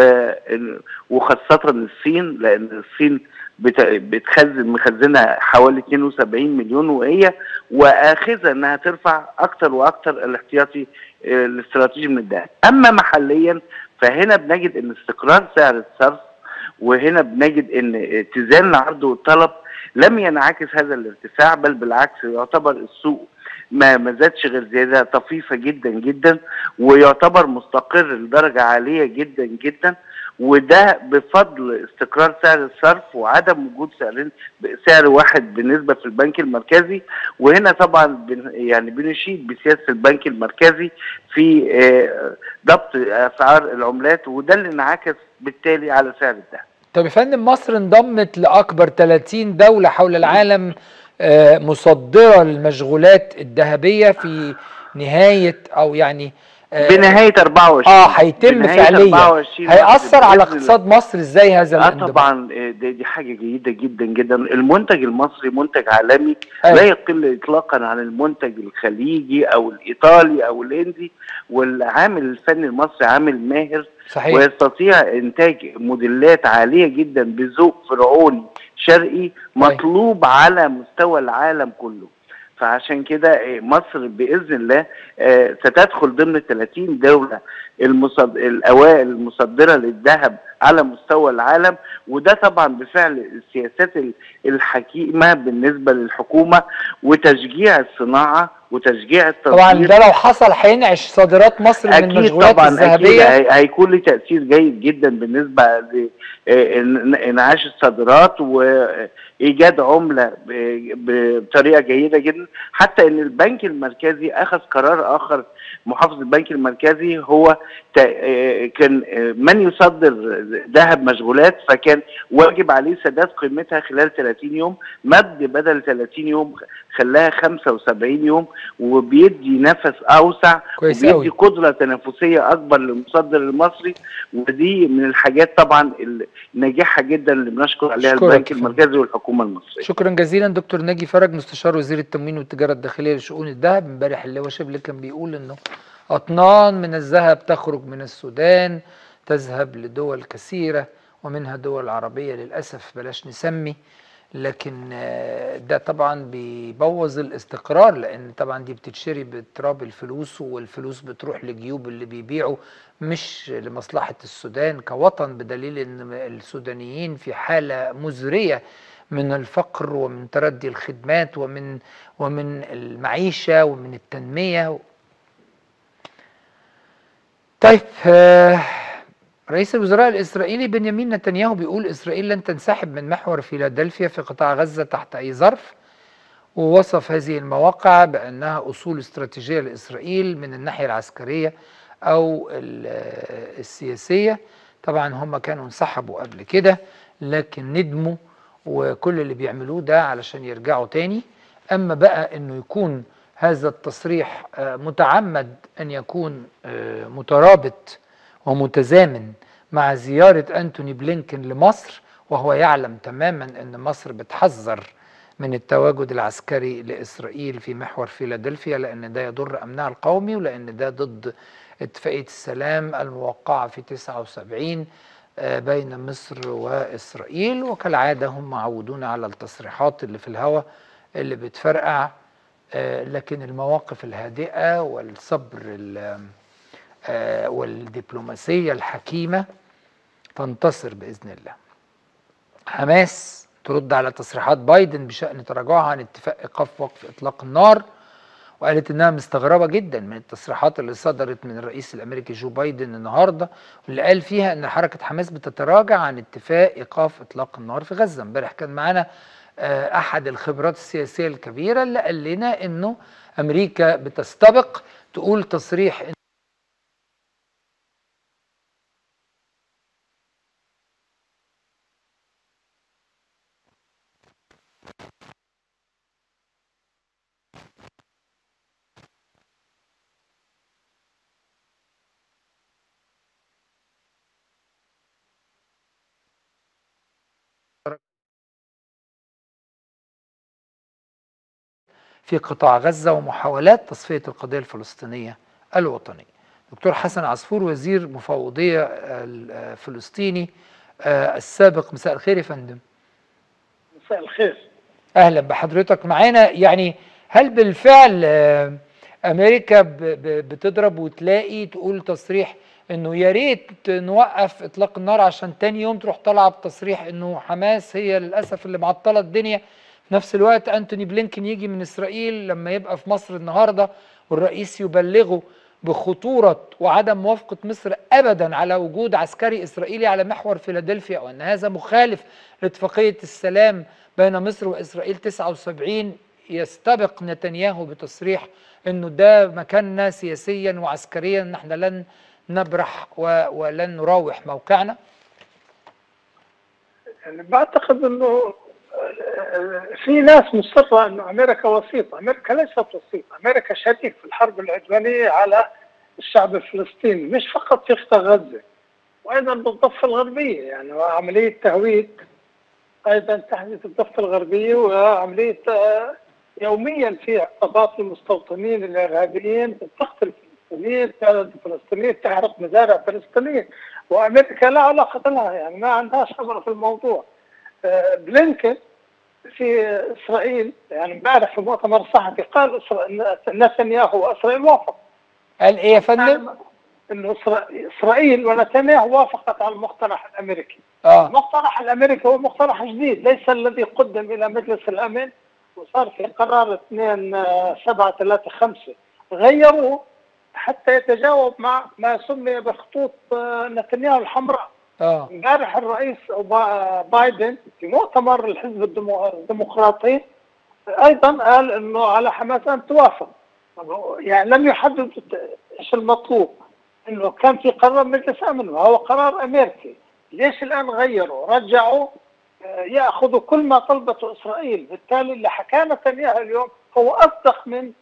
وخاصة الصين لأن الصين بتخزن مخزنة حوالي 72 مليون وهي وآخذة أنها ترفع أكثر وأكثر الاحتياطي الاستراتيجي من الذهب أما محليا فهنا بنجد أن استقرار سعر الصرف وهنا بنجد أن اتزان العرض والطلب لم ينعكس هذا الارتفاع بل بالعكس يعتبر السوق ما ما زادش غير زياده طفيفه جدا جدا ويعتبر مستقر لدرجه عاليه جدا جدا وده بفضل استقرار سعر الصرف وعدم وجود سعرين سعر واحد بالنسبه في البنك المركزي وهنا طبعا بن يعني بنشيد بسياسه البنك المركزي في ضبط اسعار العملات وده اللي انعكس بالتالي على سعر الذهب. طب يا فندم مصر انضمت لاكبر 30 دوله حول العالم مصدرة للمشغولات الذهبية في نهاية أو يعني بنهاية 24 اه هيتم فعليا هيأثر على اقتصاد مصر ازاي هذا اه طبعا دي, دي حاجة جيدة جدا جدا المنتج المصري منتج عالمي أيوة. لا يقل اطلاقا عن المنتج الخليجي او الايطالي او الهندي والعامل الفني المصري عامل ماهر صحيح. ويستطيع انتاج موديلات عالية جدا بذوق فرعوني شرقي مطلوب أيوة. على مستوى العالم كله فعشان كده مصر باذن الله ستدخل ضمن 30 دوله المصد... الاوائل المصدره للذهب على مستوى العالم وده طبعا بفعل السياسات الحكيمه بالنسبه للحكومه وتشجيع الصناعه وتشجيع التصدير طبعا ده لو حصل هينعش صادرات مصر من المشغولات طبعا الذهبيه أكيد هيكون له تاثير جيد جدا بالنسبه لانعاش الصادرات وايجاد عمله بطريقه جيده جدا حتى ان البنك المركزي اخذ قرار اخر محافظ البنك المركزي هو كان من يصدر ذهب مشغولات فكان واجب عليه سداد قيمتها خلال 30 يوم مد بدل 30 يوم خلاها 75 يوم وبيدي نفس اوسع كويس وبيدي قوي قدره تنافسيه اكبر للمصدر المصري ودي من الحاجات طبعا الناجحه جدا اللي بنشكر عليها أشكرك البنك يا فندم. المركزي والحكومه المصريه شكرا جزيلا دكتور ناجي فرج مستشار وزير التموين والتجاره الداخليه لشؤون الذهب امبارح اللواء شبل كان بيقول انه اطنان من الذهب تخرج من السودان تذهب لدول كثيره ومنها دول عربيه للاسف بلاش نسمي لكن آه، ده طبعا بيبوظ الاستقرار لان طبعا دي بتتشري بتراب الفلوس والفلوس بتروح لجيوب اللي بيبيعوا مش لمصلحه السودان كوطن بدليل ان السودانيين في حاله مزريه من الفقر ومن تردي الخدمات ومن ومن المعيشه ومن التنميه طيب آه، رئيس الوزراء الإسرائيلي بنيامين نتنياهو بيقول إسرائيل لن تنسحب من محور فيلادلفيا في قطاع غزة تحت أي ظرف ووصف هذه المواقع بأنها أصول استراتيجية لإسرائيل من الناحية العسكرية أو ال- آه، السياسية طبعا هم كانوا انسحبوا قبل كده لكن ندموا وكل اللي بيعملوه ده علشان يرجعوا تاني أما بقى أنه يكون هذا التصريح آه، متعمد أن يكون آه، مترابط ومتزامن مع زيارة أنتوني بلينكن لمصر وهو يعلم تماما أن مصر بتحذر من التواجد العسكري لإسرائيل في محور فيلادلفيا لأن ده يضر أمنها القومي ولأن ده ضد اتفاقية السلام الموقعة في 79 آه، بين مصر وإسرائيل وكالعادة هم معودون على التصريحات اللي في الهواء اللي بتفرقع آه، لكن المواقف الهادئة والصبر ال- آه، والدبلوماسية الحكيمة تنتصر بإذن الله حماس ترد على تصريحات بايدن بشأن تراجعها عن اتفاق إيقاف وقف إطلاق النار وقالت إنها مستغربة جدا من التصريحات اللي صدرت من الرئيس الأمريكي جو بايدن النهاردة واللي قال فيها إن حركة حماس بتتراجع عن اتفاق إيقاف إطلاق النار في غزة امبارح كان معانا آه، أحد الخبرات السياسية الكبيرة اللي قال لنا إنه أمريكا بتستبق تقول تصريح في قطاع غزة ومحاولات تصفية القضية الفلسطينية الوطنية دكتور حسن عصفور وزير مفوضية الفلسطيني آه، السابق مساء الخير يا فندم مساء الخير اهلا بحضرتك معانا يعني هل بالفعل آه، امريكا ب- ب- بتضرب وتلاقي تقول تصريح انه يا ريت نوقف اطلاق النار عشان تاني يوم تروح طالعه بتصريح انه حماس هي للاسف اللي معطله الدنيا في نفس الوقت انتوني بلينكن يجي من اسرائيل لما يبقى في مصر النهارده والرئيس يبلغه بخطوره وعدم موافقه مصر ابدا على وجود عسكري اسرائيلي على محور فيلادلفيا وان هذا مخالف لاتفاقيه السلام بين مصر واسرائيل 79 يستبق نتنياهو بتصريح انه ده مكاننا سياسيا وعسكريا نحن لن نبرح و- ولن نراوح موقعنا يعني بعتقد انه آه، في ناس مصرة انه امريكا وسيطة، امريكا ليست وسيطة، امريكا شريك في الحرب العدوانية على الشعب الفلسطيني مش فقط في قطاع غزة وايضا بالضفة الغربية يعني وعملية تهويد ايضا تحديث الضفة الغربية وعملية آه، يوميا في اعتقادات المستوطنين الارهابيين بتقتل الفلسطينيين كانت الفلسطينيين تحرق مزارع فلسطينية وامريكا لا علاقة لها يعني ما عندهاش خبرة في الموضوع آه، بلينكن في اسرائيل يعني امبارح في مؤتمر صحفي قال إسرا- نتنياهو واسرائيل وافق قال ايه يا فندم؟ انه إسرا- اسرائيل ونتنياهو وافقت على المقترح الامريكي اه المقترح الامريكي هو مقترح جديد ليس الذي قدم الى مجلس الامن وصار في قرار 2735 غيروه حتى يتجاوب مع ما سمي بخطوط آه، نتنياهو الحمراء اه امبارح الرئيس أوبا- بايدن في مؤتمر الحزب الديمو- الديمقراطي ايضا قال انه على حماس ان توافق يعني لم يحدد ايش المطلوب انه كان في قرار مجلس امن وهو قرار امريكي ليش الان غيروا رجعوا آه، ياخذوا كل ما طلبته اسرائيل بالتالي اللي حكاه نتنياهو اليوم هو اصدق من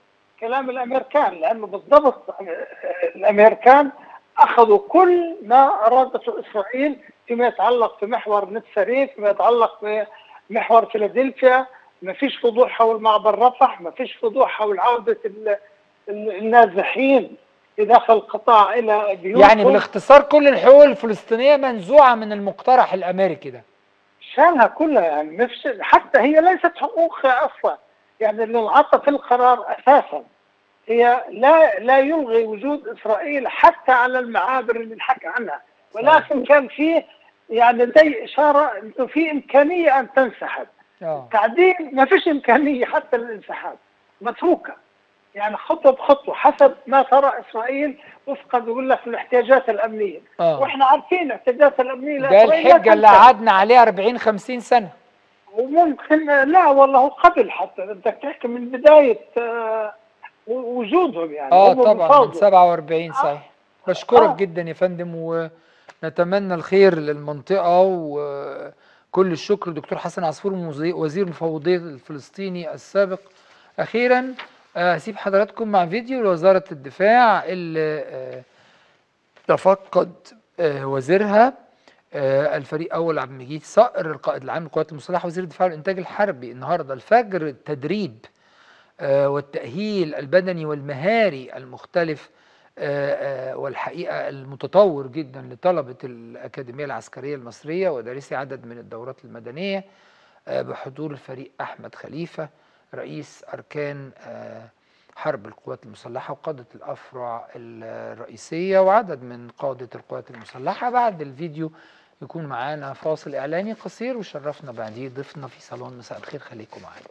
كلام الامريكان لانه بالضبط الامريكان اخذوا كل ما ارادته اسرائيل فيما يتعلق في محور نتساريت فيما يتعلق بمحور فيلادلفيا ما فيش وضوح حول معبر رفح ما فيش وضوح حول عودة ال- ال- النازحين في داخل القطاع إلى بيوتهم يعني بالاختصار كل الحقوق الفلسطينية منزوعة من المقترح الأمريكي ده شالها كلها يعني ما فيش حتى هي ليست حقوقها أصلا يعني اللي انعطى في القرار أساسا هي لا لا يلغي وجود إسرائيل حتى على المعابر اللي نحكى عنها ولكن كان في يعني زي إشارة إنه في إمكانية أن تنسحب اه تعديل ما فيش إمكانية حتى للانسحاب متروكة يعني خطوة بخطوة حسب ما ترى إسرائيل وفقا بيقول لك الاحتياجات الأمنية اه وإحنا عارفين الاحتياجات الأمنية ده لإسرائيل لا الحجة اللي تنتهي. قعدنا عليها 40 50 سنة وممكن لا والله هو قبل حتى بدك تحكي من بداية آه، وجودهم يعني اه هم طبعا من بفاوضوا. 47 صحيح بشكرك آه. جدا يا فندم ونتمنى الخير للمنطقة وكل الشكر دكتور حسن عصفور موزي- وزير المفوضية الفلسطيني السابق أخيرا آه، هسيب حضراتكم مع فيديو لوزارة الدفاع اللي آه، تفقد آه، وزيرها آه، الفريق أول عبد المجيد صقر القائد العام للقوات المسلحة وزير الدفاع والإنتاج الحربي النهاردة الفجر التدريب آه، والتأهيل البدني والمهاري المختلف آه، آه، والحقيقة المتطور جدا لطلبة الأكاديمية العسكرية المصرية ودارسي عدد من الدورات المدنية آه، بحضور الفريق أحمد خليفة رئيس أركان آه، حرب القوات المسلحة وقادة الأفرع الرئيسية وعدد من قادة القوات المسلحة بعد الفيديو يكون معانا فاصل إعلاني قصير وشرفنا بعديه ضيفنا في صالون مساء الخير خليكم معانا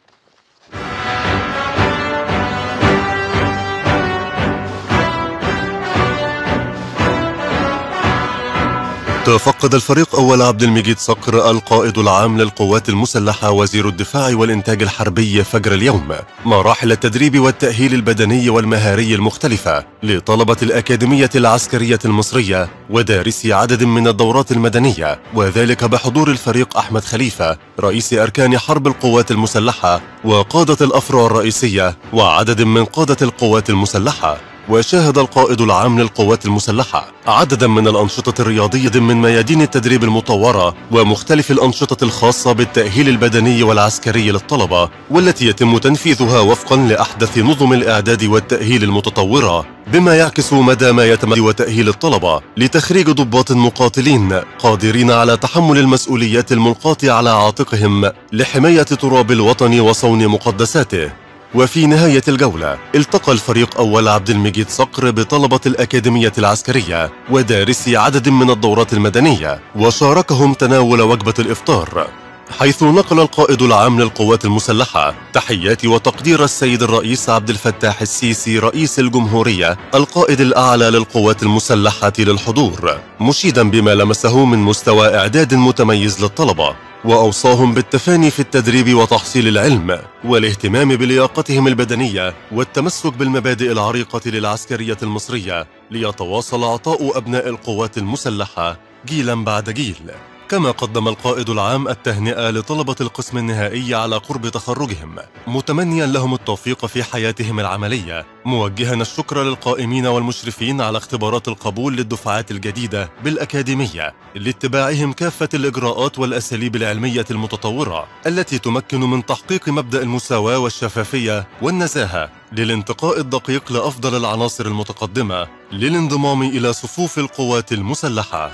تفقد الفريق أول عبد المجيد صقر القائد العام للقوات المسلحة وزير الدفاع والإنتاج الحربي فجر اليوم مراحل التدريب والتأهيل البدني والمهاري المختلفة لطلبة الأكاديمية العسكرية المصرية ودارسي عدد من الدورات المدنية وذلك بحضور الفريق أحمد خليفة رئيس أركان حرب القوات المسلحة وقادة الأفرع الرئيسية وعدد من قادة القوات المسلحة وشاهد القائد العام للقوات المسلحة عددا من الأنشطة الرياضية من ميادين التدريب المطورة ومختلف الأنشطة الخاصة بالتأهيل البدني والعسكري للطلبة والتي يتم تنفيذها وفقا لأحدث نظم الإعداد والتأهيل المتطورة بما يعكس مدى ما يتم وتأهيل الطلبة لتخريج ضباط مقاتلين قادرين على تحمل المسؤوليات الملقاة على عاتقهم لحماية تراب الوطن وصون مقدساته وفي نهاية الجولة التقى الفريق أول عبد المجيد صقر بطلبة الأكاديمية العسكرية ودارسي عدد من الدورات المدنية وشاركهم تناول وجبة الإفطار حيث نقل القائد العام للقوات المسلحة تحيات وتقدير السيد الرئيس عبد الفتاح السيسي رئيس الجمهورية القائد الأعلى للقوات المسلحة للحضور مشيدا بما لمسه من مستوى إعداد متميز للطلبة واوصاهم بالتفاني في التدريب وتحصيل العلم والاهتمام بلياقتهم البدنيه والتمسك بالمبادئ العريقه للعسكريه المصريه ليتواصل عطاء ابناء القوات المسلحه جيلا بعد جيل كما قدم القائد العام التهنئة لطلبة القسم النهائي على قرب تخرجهم متمنيا لهم التوفيق في حياتهم العملية موجها الشكر للقائمين والمشرفين على اختبارات القبول للدفعات الجديدة بالأكاديمية لاتباعهم كافة الإجراءات والأساليب العلمية المتطورة التي تمكن من تحقيق مبدأ المساواة والشفافية والنزاهة للانتقاء الدقيق لأفضل العناصر المتقدمة للانضمام إلى صفوف القوات المسلحة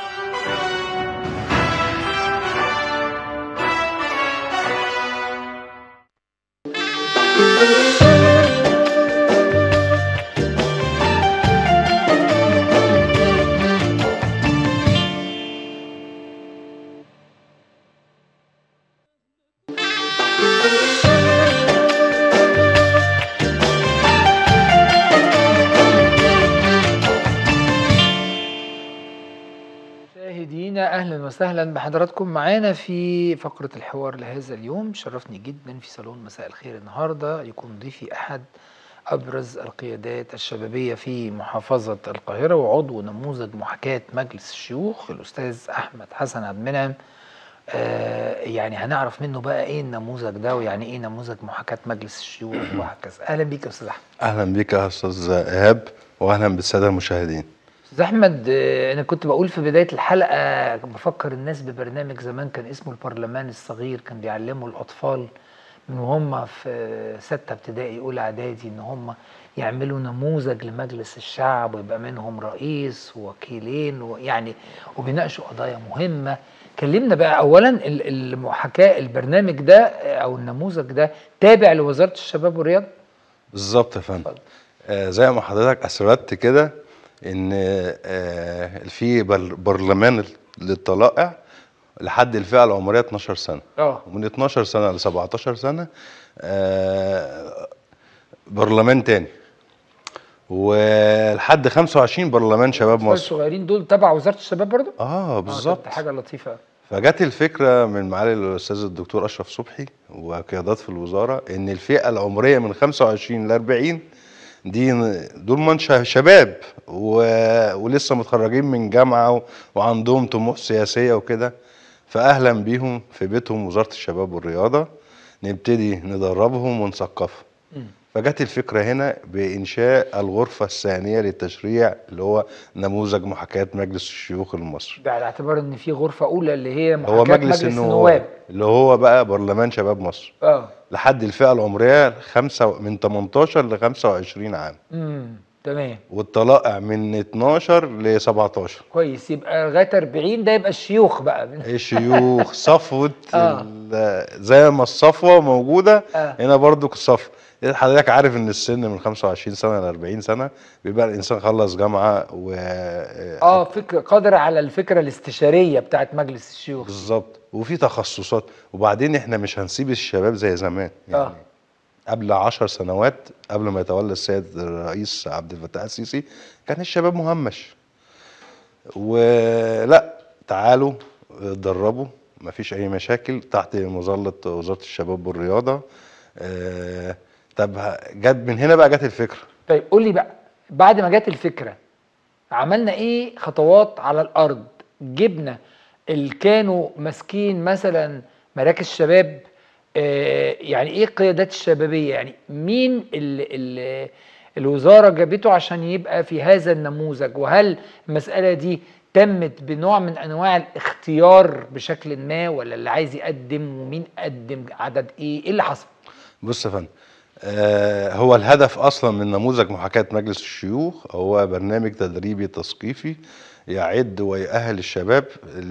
مشاهدينا اهلا وسهلا بحضراتكم معانا في فقره الحوار لهذا اليوم شرفني جدا في صالون مساء الخير النهارده يكون ضيفي احد ابرز القيادات الشبابيه في محافظه القاهره وعضو نموذج محاكاه مجلس الشيوخ الاستاذ احمد حسن عبد المنعم آه يعني هنعرف منه بقى ايه النموذج ده ويعني ايه نموذج محاكاه مجلس الشيوخ وهكذا اهلا بيك يا استاذ احمد اهلا بك يا استاذ ايهاب واهلا بالساده المشاهدين استاذ احمد آه، انا كنت بقول في بدايه الحلقه بفكر الناس ببرنامج زمان كان اسمه البرلمان الصغير كان بيعلموا الاطفال من وهم في سته ابتدائي اولى اعدادي ان هم يعملوا نموذج لمجلس الشعب ويبقى منهم رئيس ووكيلين ويعني وبيناقشوا قضايا مهمه كلمنا بقى اولا ال- المحاكاه البرنامج ده آه، او النموذج ده تابع لوزاره الشباب والرياضه بالظبط يا فندم آه زي ما حضرتك اثبتت كده ان آه في بر- برلمان للطلائع لحد الفئه العمريه 12 سنه اه ومن 12 سنه ل 17 سنه آه برلمان تاني ولحد 25 برلمان شباب الأطفال مصر الصغيرين دول تبع وزاره الشباب برضه اه بالظبط دي حاجه لطيفه أوي. فجت الفكره من معالي الاستاذ الدكتور اشرف صبحي وقيادات في الوزاره ان الفئه العمريه من 25 ل 40 دي دول من ش- شباب و... ولسه متخرجين من جامعه و... وعندهم طموح سياسيه وكده فاهلا بيهم في بيتهم وزاره الشباب والرياضه نبتدي ندربهم ونثقفهم فجت الفكره هنا بانشاء الغرفه الثانيه للتشريع اللي هو نموذج محاكاه مجلس الشيوخ المصري ده على اعتبار ان في غرفه اولى اللي هي محاكاه هو مجلس, النواب اللي هو بقى برلمان شباب مصر اه لحد الفئه العمريه خمسة من 18 ل 25 عام امم تمام والطلائع من 12 ل 17 كويس يبقى لغايه 40 ده يبقى الشيوخ بقى الشيوخ صفوة آه. ال- زي ما الصفوة موجودة آه. هنا برضو الصفوة حضرتك عارف ان السن من 25 سنة ل 40 سنة بيبقى الانسان خلص جامعة و اه فكره قادر على الفكره الاستشاريه بتاعت مجلس الشيوخ بالظبط وفي تخصصات وبعدين احنا مش هنسيب الشباب زي زمان يعني آه. قبل عشر سنوات قبل ما يتولى السيد الرئيس عبد الفتاح السيسي كان الشباب مهمش ولا تعالوا اتدربوا مفيش اي مشاكل تحت مظله وزاره الشباب والرياضه آه، طب ه- جت من هنا بقى جت الفكره طيب قول لي بقى بعد ما جت الفكره عملنا ايه خطوات على الارض جبنا اللي كانوا ماسكين مثلا مراكز شباب آه يعني ايه القيادات الشبابيه يعني مين اللي, اللي الوزاره جابته عشان يبقى في هذا النموذج وهل المساله دي تمت بنوع من انواع الاختيار بشكل ما ولا اللي عايز يقدم ومين قدم عدد ايه ايه اللي حصل بص يا فندم آه هو الهدف اصلا من نموذج محاكاه مجلس الشيوخ هو برنامج تدريبي تثقيفي يعد ويأهل الشباب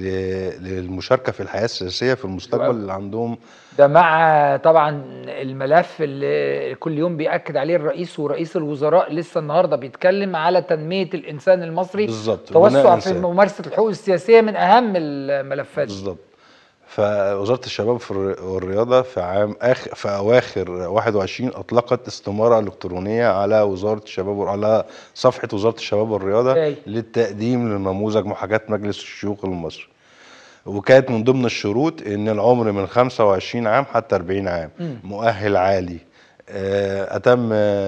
ل- للمشاركه في الحياه السياسيه في المستقبل أوي. اللي عندهم ده مع طبعا الملف اللي كل يوم بيأكد عليه الرئيس ورئيس الوزراء لسه النهارده بيتكلم على تنمية الإنسان المصري بالظبط توسع بناء في إنسان. ممارسة الحقوق السياسية من أهم الملفات دي. بالظبط فوزاره الشباب في الر- والرياضه في عام اخر في اواخر 21 اطلقت استماره الكترونيه على وزاره الشباب وال- على صفحه وزاره الشباب والرياضه أي. للتقديم لنموذج محاكاه مجلس الشيوخ المصري وكانت من ضمن الشروط ان العمر من 25 عام حتى 40 عام مم. مؤهل عالي آه، اتم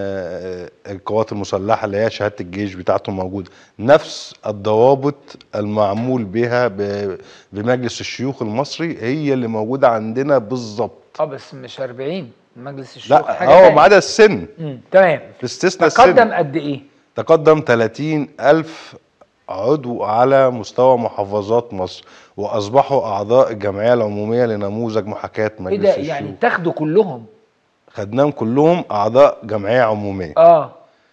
آه، القوات المسلحه اللي هي شهاده الجيش بتاعته موجوده نفس الضوابط المعمول بها ب- بمجلس الشيوخ المصري هي اللي موجوده عندنا بالظبط اه بس مش 40 مجلس الشيوخ لا حاجة اه تانية. ما عدا السن مم، تمام في استثناء تقدم السن قد إيه؟ تقدم 30 ألف عضو على مستوى محافظات مصر وأصبحوا أعضاء الجمعية العمومية لنموذج محاكاة إيه مجلس ده الشيوخ يعني تاخدوا كلهم خدناهم كلهم أعضاء جمعية عمومية اه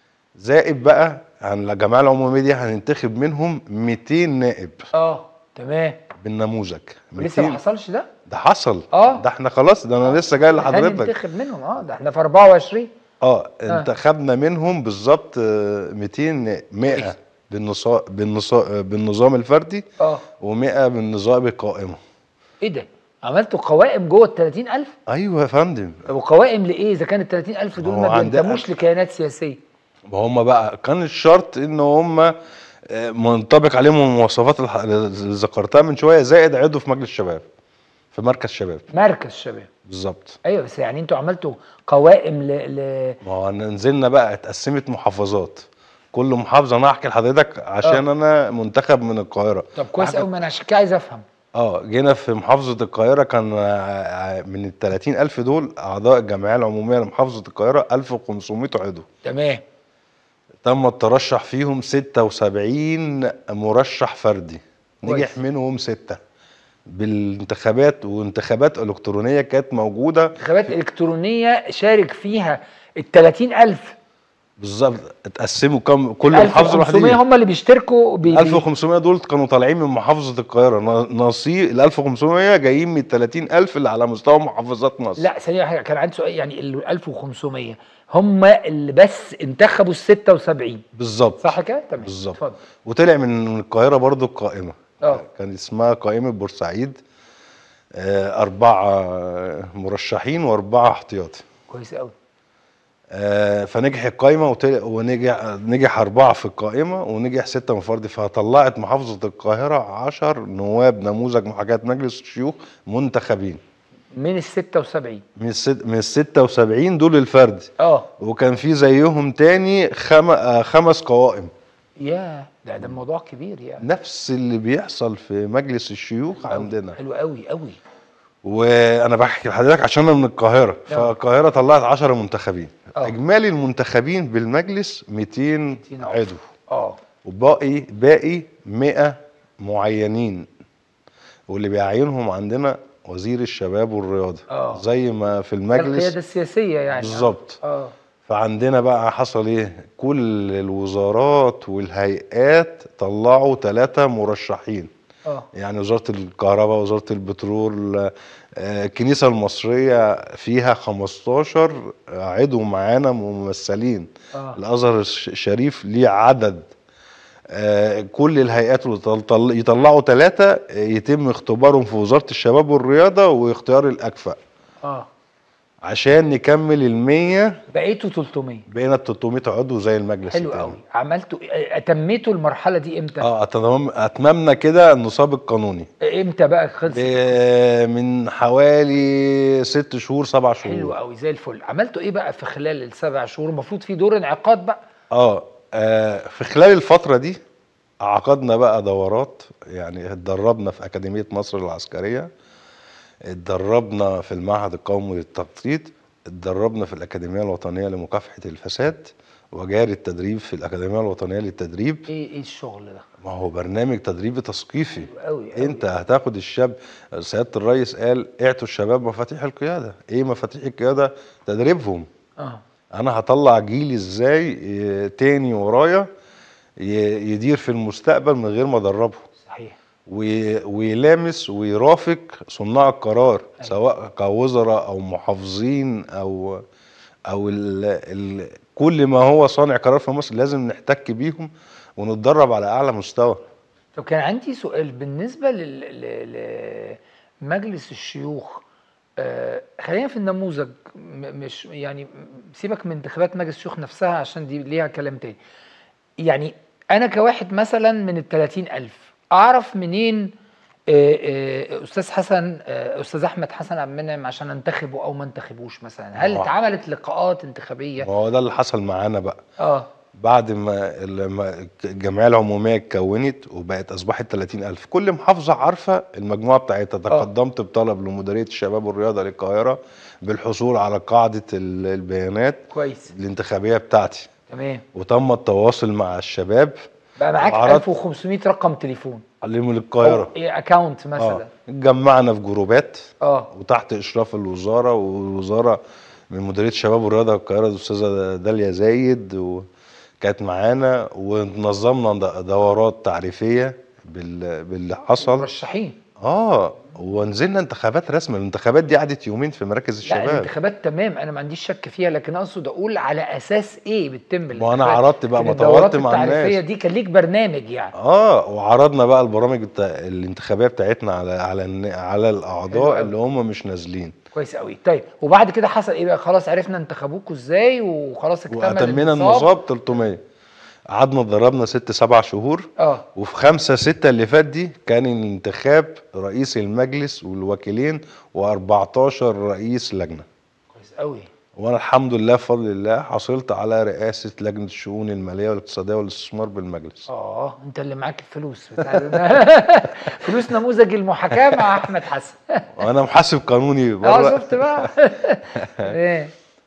زائد بقى عن الجمعيه العموميه دي هننتخب منهم 200 نائب اه تمام بالنموذج لسه ما 200 حصلش ده؟ ده حصل آه. ده احنا خلاص ده انا لسه جاي لحضرتك هننتخب منهم اه ده احنا في 24 اه انتخبنا منهم بالظبط آه، 200 نائب 100 بالنصا... بالنصا... بالنظام الفردي اه و100 بالنظام القائمه ايه ده؟ عملتوا قوائم جوه ال 30000 ايوه يا فندم طب وقوائم لايه اذا كان ال 30000 دول هو ما عندنا- بينتموش لكيانات سياسيه ما هم بقى كان الشرط ان هم آه، منطبق عليهم المواصفات الح- اللي ذكرتها من شويه زائد عضو في مجلس الشباب في مركز شباب مركز شباب بالظبط ايوه بس يعني انتوا عملتوا قوائم ل, ل... ما هو نزلنا بقى اتقسمت محافظات كل محافظه انا هحكي لحضرتك عشان انا منتخب من القاهره طب كويس هحكي- قوي ما انا عشان كده عايز افهم اه جينا في محافظة القاهرة كان آه، من ال 30 ألف دول أعضاء الجمعية العمومية لمحافظة القاهرة 1500 عضو تمام تم الترشح فيهم 76 مرشح فردي كويس. نجح منهم ستة بالانتخابات وانتخابات إلكترونية كانت موجودة انتخابات الكترونيه شارك فيها ال 30000 بالظبط اتقسموا كم كل ال محافظة 1500 لوحدها هم اللي بيشتركوا بي... 1500 دول كانوا طالعين من محافظة القاهرة ن- نصيب ال 1500 جايين من ال 30000 اللي على مستوى محافظات مصر لا ثانيه واحدة، كان عندي سؤال يعني ال 1500 هم اللي بس انتخبوا ال 76 بالظبط صح كده؟ تمام بالظبط. اتفضل وطلع من القاهرة برضو القائمة اه كان اسمها قائمة بورسعيد آه، أربعة مرشحين وأربعة احتياطي كويس قوي آه، فنجح القائمة وطلع ونجح نجح أربعة في القائمة ونجح ستة منفردي فطلعت محافظة القاهرة عشر نواب نموذج محاكاة مجلس الشيوخ منتخبين من ال 76 من الست من الستة وسبعين دول الفردي اه وكان في زيهم تاني خم... آه، خمس قوائم يا ده ده موضوع كبير يعني نفس اللي بيحصل في مجلس الشيوخ عندنا حلو قوي قوي وانا بحكي لحضرتك عشان انا من القاهره آه. فالقاهره طلعت 10 منتخبين آه. اجمالي المنتخبين بالمجلس 200 200 عضو اه وباقي باقي 100 معينين واللي بيعينهم عندنا وزير الشباب والرياضه آه. زي ما في القياده المجلس السياسيه يعني بالظبط اه فعندنا بقى حصل ايه كل الوزارات والهيئات طلعوا ثلاثة مرشحين اه يعني وزارة الكهرباء وزارة البترول آه، الكنيسة المصرية فيها 15 عضو معانا ممثلين اه الأزهر الش- الشريف ليه عدد آه، كل الهيئات اللي طل- طل- يطلعوا ثلاثة يتم اختبارهم في وزارة الشباب والرياضة واختيار الأكفأ اه عشان نكمل المية بقيتوا 300 بقينا 300 عضو زي المجلس حلو التاني. قوي عملتوا اتميتوا المرحله دي امتى؟ اه أتمم اتممنا كده النصاب القانوني امتى بقى خلص؟ ب- من حوالي ست شهور سبع شهور حلو قوي زي الفل عملتوا ايه بقى في خلال السبع شهور المفروض في دور انعقاد بقى اه آه، في خلال الفترة دي عقدنا بقى دورات يعني اتدربنا في أكاديمية مصر العسكرية اتدربنا في المعهد القومي للتخطيط اتدربنا في الأكاديمية الوطنية لمكافحة الفساد وجاري التدريب في الأكاديمية الوطنية للتدريب ايه ايه الشغل ده؟ ما هو برنامج تدريبي تثقيفي قوي قوي انت هتاخد الشاب سيادة الرئيس قال اعطوا الشباب مفاتيح القيادة ايه مفاتيح القيادة تدريبهم اه انا هطلع جيل ازاي ي- تاني ورايا ي- يدير في المستقبل من غير ما ادربه صحيح وي- ويلامس ويرافق صناع القرار سواء كوزراء او محافظين او او ال ال كل ما هو صانع قرار في مصر لازم نحتك بيهم ونتدرب على اعلى مستوى طب كان عندي سؤال بالنسبه لل... ل... لمجلس الشيوخ آه خلينا في النموذج م- مش يعني سيبك من انتخابات مجلس الشيوخ نفسها عشان دي ليها كلام تاني يعني انا كواحد مثلا من ال 30000 اعرف منين آه، آه، استاذ حسن آه، استاذ احمد حسن عبد المنعم عشان انتخبه او ما انتخبوش مثلا هل هو- اتعملت لقاءات انتخابيه ما هو ده اللي حصل معانا بقى اه بعد ما لما الجمعيه العموميه اتكونت وبقت اصبحت 30000 كل محافظه عارفه المجموعه بتاعتها تقدمت بطلب لمديريه الشباب والرياضه للقاهره بالحصول على قاعده ال- البيانات كويس الانتخابيه بتاعتي تمام وتم التواصل مع الشباب بقى معاك وعرضت- 1500 رقم تليفون علموا للقاهره اكونت مثلا اه اتجمعنا في جروبات اه وتحت اشراف الوزاره والوزاره من مديريه الشباب والرياضه القاهره الاستاذه داليا زايد وكانت معانا ونظمنا د- دورات تعريفيه بال- باللي حصل مرشحين اه ونزلنا انتخابات رسمي الانتخابات دي قعدت يومين في مراكز لا الشباب الانتخابات تمام انا ما عنديش شك فيها لكن اقصد اقول على اساس ايه بتتم ما انا الانتخابات؟ عرضت بقى لكن ما الدورات تواصلت مع التعريفيه الناس دي كان ليك برنامج يعني اه وعرضنا بقى البرامج بتاع الانتخابيه بتاعتنا على على الن- على حلو الاعضاء أوي. اللي هم مش نازلين كويس قوي طيب وبعد كده حصل ايه بقى خلاص عرفنا انتخبوكوا ازاي وخلاص اكتمل واتمينا النصاب. النصاب 300 قعدنا اتدربنا ست سبع شهور اه وفي خمسة ستة اللي فات دي كان الانتخاب رئيس المجلس والوكيلين و14 رئيس لجنة كويس قوي وانا الحمد لله بفضل الله حصلت على رئاسه لجنه الشؤون الماليه والاقتصاديه والاستثمار بالمجلس اه انت اللي معاك الفلوس بتاع فلوس نموذج المحاكاه مع احمد حسن وانا محاسب قانوني اه بره شفت بقى ايه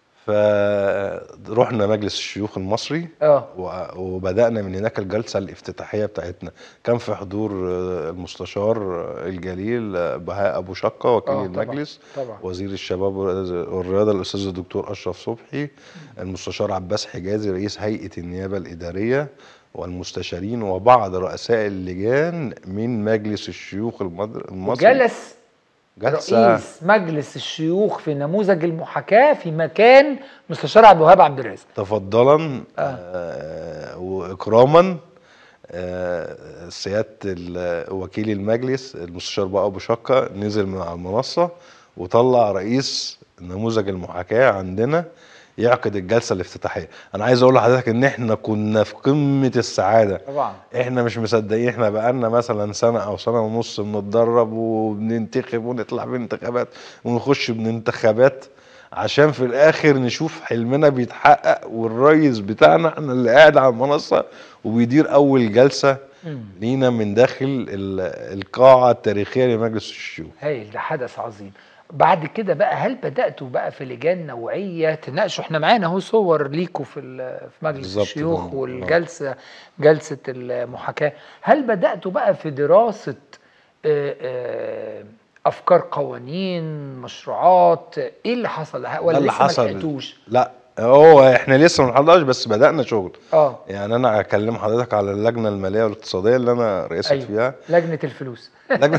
فرحنا مجلس الشيوخ المصري اه و- وبدأنا من هناك الجلسة الافتتاحية بتاعتنا كان في حضور آه، المستشار آه، الجليل آه، بهاء أبو شقة وكيل آه، طبعاً، المجلس طبعا وزير الشباب والرياضة الأستاذ الدكتور أشرف صبحي المستشار عباس حجازي رئيس هيئة النيابة الإدارية والمستشارين وبعض رؤساء اللجان من مجلس الشيوخ المد- المصري وجلس جلسة رئيس مجلس الشيوخ في نموذج المحاكاه في مكان مستشار عبد الوهاب عبد الرازق تفضلا آه. آه واكراما آه سياده ال- وكيل المجلس المستشار بقى ابو شقه نزل من على المنصه وطلع رئيس نموذج المحاكاه عندنا يعقد الجلسه الافتتاحيه انا عايز اقول لحضرتك ان احنا كنا في قمه السعاده طبعا احنا مش مصدقين احنا بقالنا مثلا سنه او سنه ونص بنتدرب وبننتخب ونطلع بانتخابات ونخش بانتخابات عشان في الاخر نشوف حلمنا بيتحقق والرئيس بتاعنا احنا اللي قاعد على المنصه وبيدير اول جلسه مم. لينا من داخل ال- القاعه التاريخيه لمجلس الشيوخ هايل ده حدث عظيم بعد كده بقى هل بداتوا بقى في لجان نوعيه تناقشوا احنا معانا اهو صور ليكوا في ال- في مجلس بالظبط الشيوخ كده. والجلسه جلسه المحاكاه هل بداتوا بقى في دراسه آه، آه، افكار قوانين مشروعات ايه اللي حصل ده ولا اللي لسه ما حصل. لحقتوش لا هو احنا لسه ما حضرناش بس بدانا شغل اه يعني انا اكلم حضرتك على اللجنه الماليه والاقتصاديه اللي انا رئيست أيوة. فيها لجنه الفلوس لجنة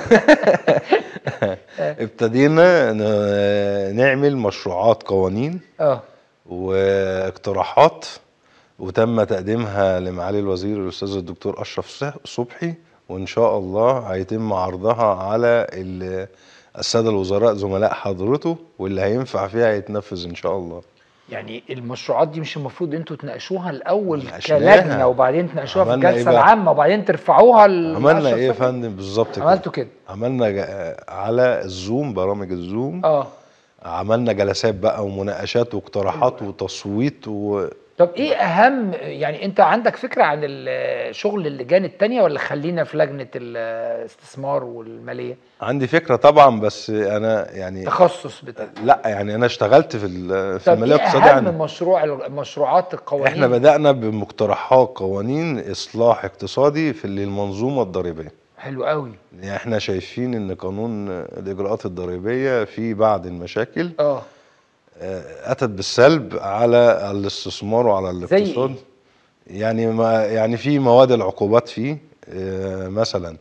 ابتدينا ن- نعمل مشروعات قوانين اه واقتراحات وتم تقديمها لمعالي الوزير الاستاذ الدكتور اشرف صح- صبحي وان شاء الله هيتم عرضها على ال- الساده الوزراء زملاء حضرته واللي هينفع فيها هيتنفذ ان شاء الله يعني المشروعات دي مش المفروض انتوا تناقشوها الاول ناقشناها. كلجنه وبعدين تناقشوها في عملنا إيه الجلسه بقى؟ العامه وبعدين ترفعوها ل- عملنا لأشرف ايه يا صبحي؟ فندم بالظبط كده عملتوا كده عملنا ج- على الزوم برامج الزوم اه عملنا جلسات بقى ومناقشات واقتراحات وتصويت و... طب ايه اهم يعني انت عندك فكره عن ال- شغل اللجان التانية ولا خلينا في لجنه الاستثمار والماليه عندي فكره طبعا بس انا يعني تخصص بتاع لا يعني انا اشتغلت في ال- في طب الماليه ايه الاقتصاديه اهم عندي مشروع مشروعات القوانين احنا بدانا بمقترحات قوانين اصلاح اقتصادي في المنظومه الضريبيه حلو قوي يعني احنا شايفين ان قانون الاجراءات الضريبيه فيه بعض المشاكل اه آه، اتت بالسلب على الاستثمار وعلى زي الاقتصاد يعني ما يعني في مواد العقوبات فيه آه، مثلا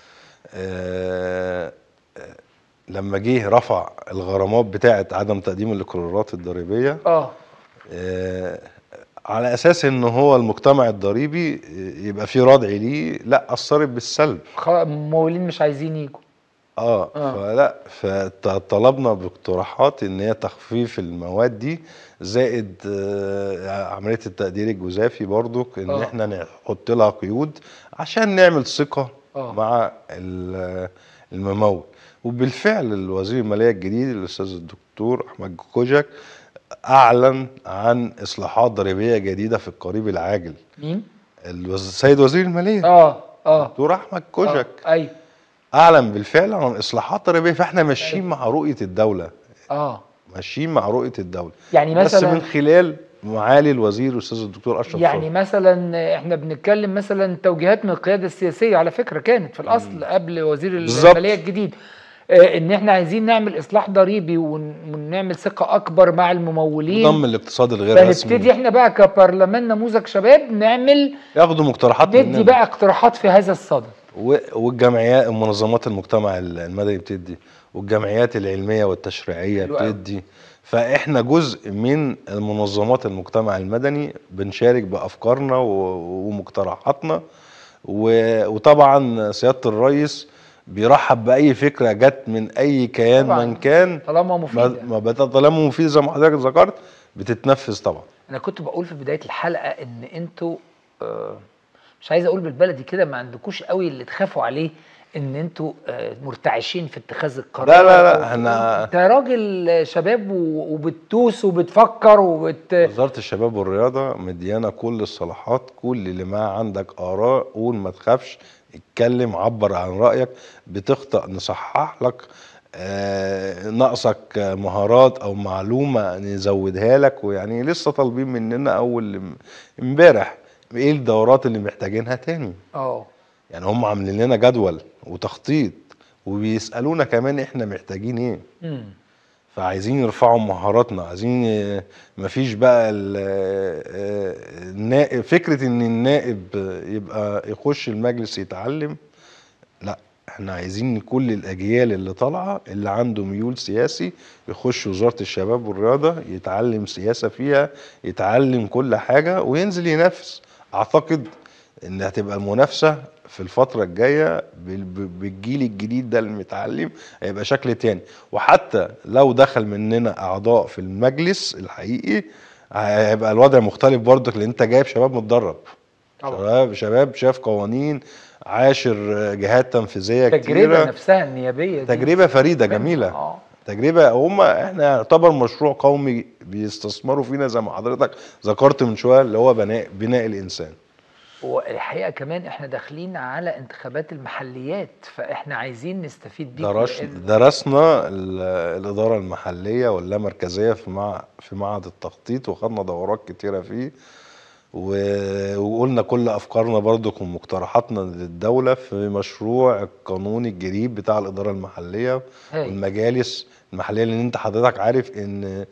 آه، آه، لما جه رفع الغرامات بتاعه عدم تقديم الاقرارات الضريبيه اه آه، على اساس ان هو المجتمع الضريبي آه، يبقى في ردع ليه لا اثرت بالسلب خ- ممولين مش عايزين يجوا اه آه. فلا فطلبنا باقتراحات ان هي تخفيف المواد دي زائد آه عمليه التقدير الجزافي برضو ان آه. احنا نحط لها قيود عشان نعمل ثقه آه. مع ال- الممول وبالفعل الوزير الماليه الجديد الاستاذ الدكتور احمد كوجك اعلن عن اصلاحات ضريبيه جديده في القريب العاجل مين الوز- السيد وزير الماليه اه اه الدكتور احمد كوجك آه. ايوه اعلن بالفعل عن اصلاحات ضريبيه فاحنا ماشيين مع رؤيه الدوله اه ماشيين مع رؤيه الدوله يعني بس مثلا من خلال معالي الوزير الاستاذ الدكتور اشرف يعني صبحي. مثلا احنا بنتكلم مثلا توجيهات من القياده السياسيه على فكره كانت في الاصل قبل وزير بالظبط. الماليه الجديد آه، ان احنا عايزين نعمل اصلاح ضريبي ون- ونعمل ثقه اكبر مع الممولين ضم الاقتصاد الغير فنبتدي رسمي احنا بقى كبرلمان نموذج شباب نعمل ياخدوا مقترحات ندي مننا بقى اقتراحات في هذا الصدد و- والجمعيات منظمات المجتمع المدني بتدي والجمعيات العلميه والتشريعيه حلو أوي. بتدي فاحنا جزء من المنظمات المجتمع المدني بنشارك بافكارنا و- ومقترحاتنا و- وطبعا سياده الرئيس بيرحب باي فكره جت من اي كيان طبعاً. من كان طالما ما مفيده ما بت- طالما مفيد زي ما حضرتك ذكرت بتتنفذ طبعا انا كنت بقول في بدايه الحلقه ان انتوا آه، مش عايز اقول بالبلدي كده ما عندكوش قوي اللي تخافوا عليه ان انتوا آه، مرتعشين في اتخاذ القرار لا لا لا أو- احنا انت راجل شباب و- وبتدوس وبتفكر وبت وزارة الشباب والرياضة مديانا كل الصلاحات كل اللي ما عندك آراء قول ما تخافش اتكلم عبر عن رأيك بتخطأ نصحح لك آه ناقصك آه، مهارات أو معلومة نزودها لك ويعني لسه طالبين مننا أول ام- امبارح ايه الدورات اللي محتاجينها تاني اه يعني هم عاملين لنا جدول وتخطيط وبيسألونا كمان احنا محتاجين ايه مم. فعايزين يرفعوا مهاراتنا عايزين ي- مفيش بقى ال- آه، النائب فكرة ان النائب يبقى يخش المجلس يتعلم لا احنا عايزين كل الاجيال اللي طالعه اللي عنده ميول سياسي يخش وزاره الشباب والرياضه يتعلم سياسه فيها يتعلم كل حاجه وينزل ينافس اعتقد ان هتبقى المنافسه في الفتره الجايه بال- ب- بالجيل الجديد ده المتعلم هيبقى شكل تاني وحتى لو دخل مننا اعضاء في المجلس الحقيقي هيبقى الوضع مختلف برضك لان انت جايب شباب متدرب طبعا. شباب شباب شاف قوانين عاشر جهات تنفيذيه التجربه كتيره نفسها النيابيه دي تجربه فريده منها. جميله اه تجربه هم احنا يعتبر مشروع قومي بيستثمروا فينا زي ما حضرتك ذكرت من شويه اللي هو بناء بناء الانسان والحقيقه كمان احنا داخلين على انتخابات المحليات فاحنا عايزين نستفيد بيكم درش لأن- درسنا ال- الاداره المحليه واللامركزيه في مع في معهد التخطيط وخدنا دورات كتيره فيه و- وقلنا كل افكارنا برضك ومقترحاتنا للدوله في مشروع القانون الجديد بتاع الاداره المحليه هاي. والمجالس المحليه لان انت حضرتك عارف ان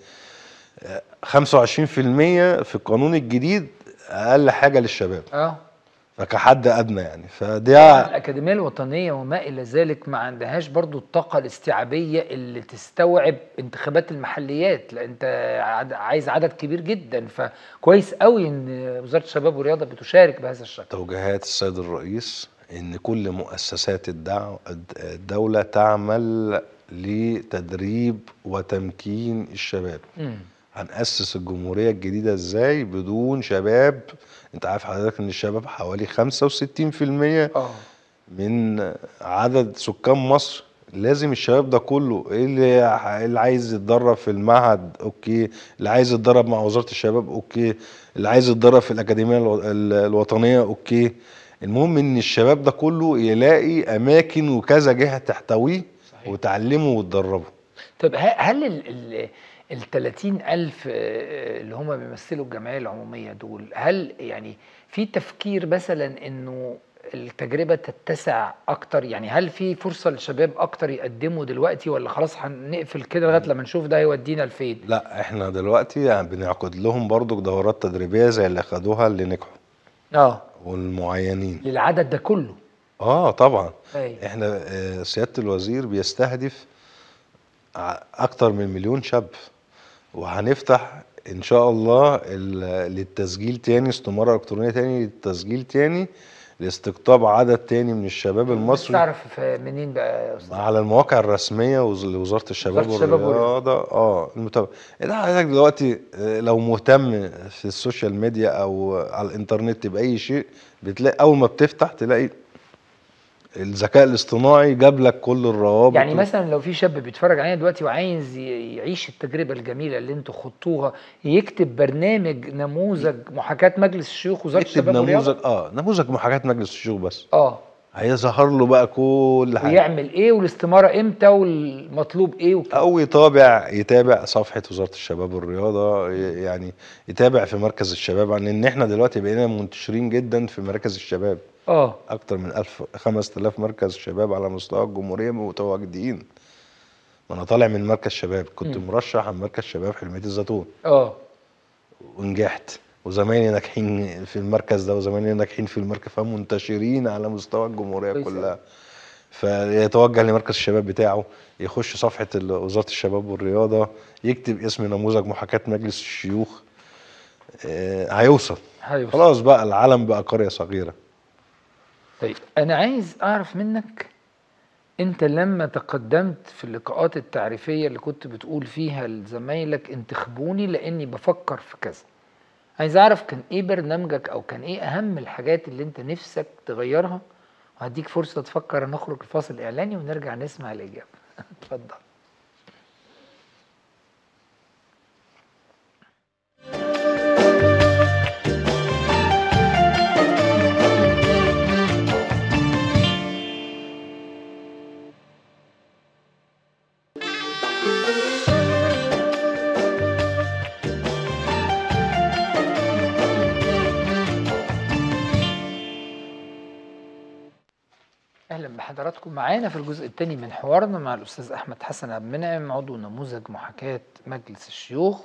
25% في القانون الجديد اقل حاجه للشباب اه فكحد ادنى يعني طبعاً فده الأكاديمية الوطنية وما إلى ذلك ما عندهاش برضو الطاقة الاستيعابية اللي تستوعب انتخابات المحليات لأن أنت عد- عايز عدد كبير جدا فكويس قوي إن وزارة الشباب والرياضة بتشارك بهذا الشكل توجيهات السيد الرئيس ان كل مؤسسات الدعو الدولة تعمل لتدريب وتمكين الشباب مم. هنأسس الجمهورية الجديدة ازاي بدون شباب انت عارف حضرتك ان الشباب حوالي 65% اه من عدد سكان مصر لازم الشباب ده كله إيه اللي اللي عايز يتدرب في المعهد اوكي اللي عايز يتدرب مع وزارة الشباب اوكي اللي عايز يتدرب في الأكاديمية الو- ال- الوطنية اوكي المهم ان الشباب ده كله يلاقي اماكن وكذا جهة تحتويه صحيح. وتعلمه وتدربه طب ه- هل ال ال ال 30 ألف آه، اللي هم بيمثلوا الجمعية العمومية دول هل يعني في تفكير مثلا إنه التجربة تتسع أكتر يعني هل في فرصة للشباب أكتر يقدموا دلوقتي ولا خلاص هنقفل كده لغاية لما نشوف ده هيودينا لفين؟ لا احنا دلوقتي يعني بنعقد لهم برضو دورات تدريبية زي اللي خدوها اللي نجحوا اه والمعينين للعدد ده كله اه طبعا أي. احنا آه، سيادة الوزير بيستهدف ع- اكتر من مليون شاب وهنفتح ان شاء الله ال- للتسجيل تاني استمارة الكترونية تاني للتسجيل تاني لاستقطاب عدد تاني من الشباب بس المصري تعرف في- منين بقى يا أستاذ؟ على المواقع الرسمية وز- لوزارة الشباب وزارة الشباب والرياضة اه المتابعة انت حضرتك دلوقتي آه، لو مهتم في السوشيال ميديا او على الانترنت بأي شيء بتلاقي اول ما بتفتح تلاقي الذكاء الاصطناعي جاب لك كل الروابط يعني مثلا لو في شاب بيتفرج علينا دلوقتي وعايز ي- يعيش التجربه الجميله اللي انتوا خضتوها يكتب برنامج نموذج محاكاه مجلس الشيوخ وزاره يكتب الشباب والرياضه نموذج اه نموذج محاكاة مجلس الشيوخ بس اه هيظهر له بقى كل حاجة ويعمل ايه والاستماره امتى والمطلوب ايه وكده او يتابع يتابع صفحه وزاره الشباب والرياضه ي- يعني يتابع في مركز الشباب لان احنا دلوقتي بقينا منتشرين جدا في مراكز الشباب اه اكتر من 1000 5000 مركز شباب على مستوى الجمهوريه متواجدين ما انا طالع من مركز شباب كنت مم. مرشح عن مركز شباب حلميه الزيتون اه ونجحت وزمايلي ناجحين في المركز ده وزمايلي ناجحين في المركز فمنتشرين على مستوى الجمهوريه كويس كلها فيتوجه لمركز الشباب بتاعه يخش صفحه ال- وزاره الشباب والرياضه يكتب اسم نموذج محاكاه مجلس الشيوخ آه، هيوصل هيوصل. خلاص بقى العالم بقى قريه صغيره طيب انا عايز اعرف منك انت لما تقدمت في اللقاءات التعريفيه اللي كنت بتقول فيها لزمايلك انتخبوني لاني بفكر في كذا عايز اعرف كان ايه برنامجك او كان ايه اهم الحاجات اللي انت نفسك تغيرها هديك فرصه تفكر نخرج الفاصل الاعلاني ونرجع نسمع الاجابه اتفضل اهلا بحضراتكم معانا في الجزء الثاني من حوارنا مع الاستاذ احمد حسن عبد المنعم عضو نموذج محاكاه مجلس الشيوخ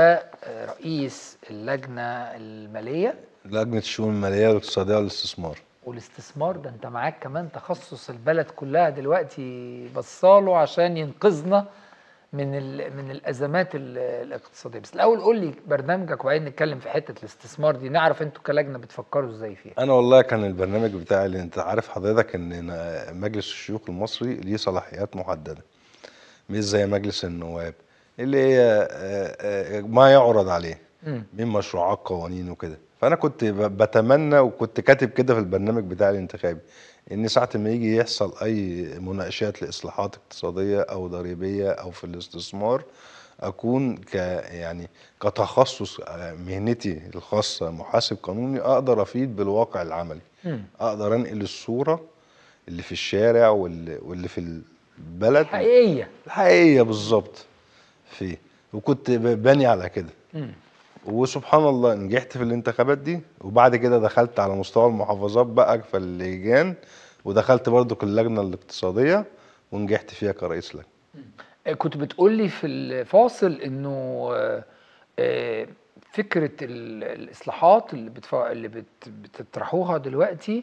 ورئيس اللجنه الماليه لجنه الشؤون الماليه والاقتصاديه والاستثمار والاستثمار ده انت معاك كمان تخصص البلد كلها دلوقتي بصاله عشان ينقذنا من ال- من الازمات ال- الاقتصاديه بس الاول قول لي برنامجك وبعدين نتكلم في حته الاستثمار دي نعرف انتوا كلجنه بتفكروا ازاي فيها انا والله كان البرنامج بتاعي اللي انت عارف حضرتك ان مجلس الشيوخ المصري ليه صلاحيات محدده مش زي مجلس النواب اللي هي آه، آه، ما يعرض عليه مم. من مشروعات قوانين وكده فانا كنت ب- بتمنى وكنت كاتب كده في البرنامج بتاعي الانتخابي ان ساعه ما يجي يحصل اي مناقشات لاصلاحات اقتصاديه او ضريبيه او في الاستثمار اكون ك يعني كتخصص آه، مهنتي الخاصه محاسب قانوني اقدر افيد بالواقع العملي مم. اقدر انقل الصوره اللي في الشارع واللي, واللي في البلد حقيقيه الحقيقيه بالظبط فيه وكنت ب- باني على كده مم. وسبحان الله نجحت في الانتخابات دي وبعد كده دخلت على مستوى المحافظات بقى في اللجان ودخلت برضو في اللجنه الاقتصاديه ونجحت فيها كرئيس لجنه آه، كنت بتقول لي في الفاصل انه آه، آه، فكره ال- الاصلاحات اللي بتف... اللي بت... بتطرحوها دلوقتي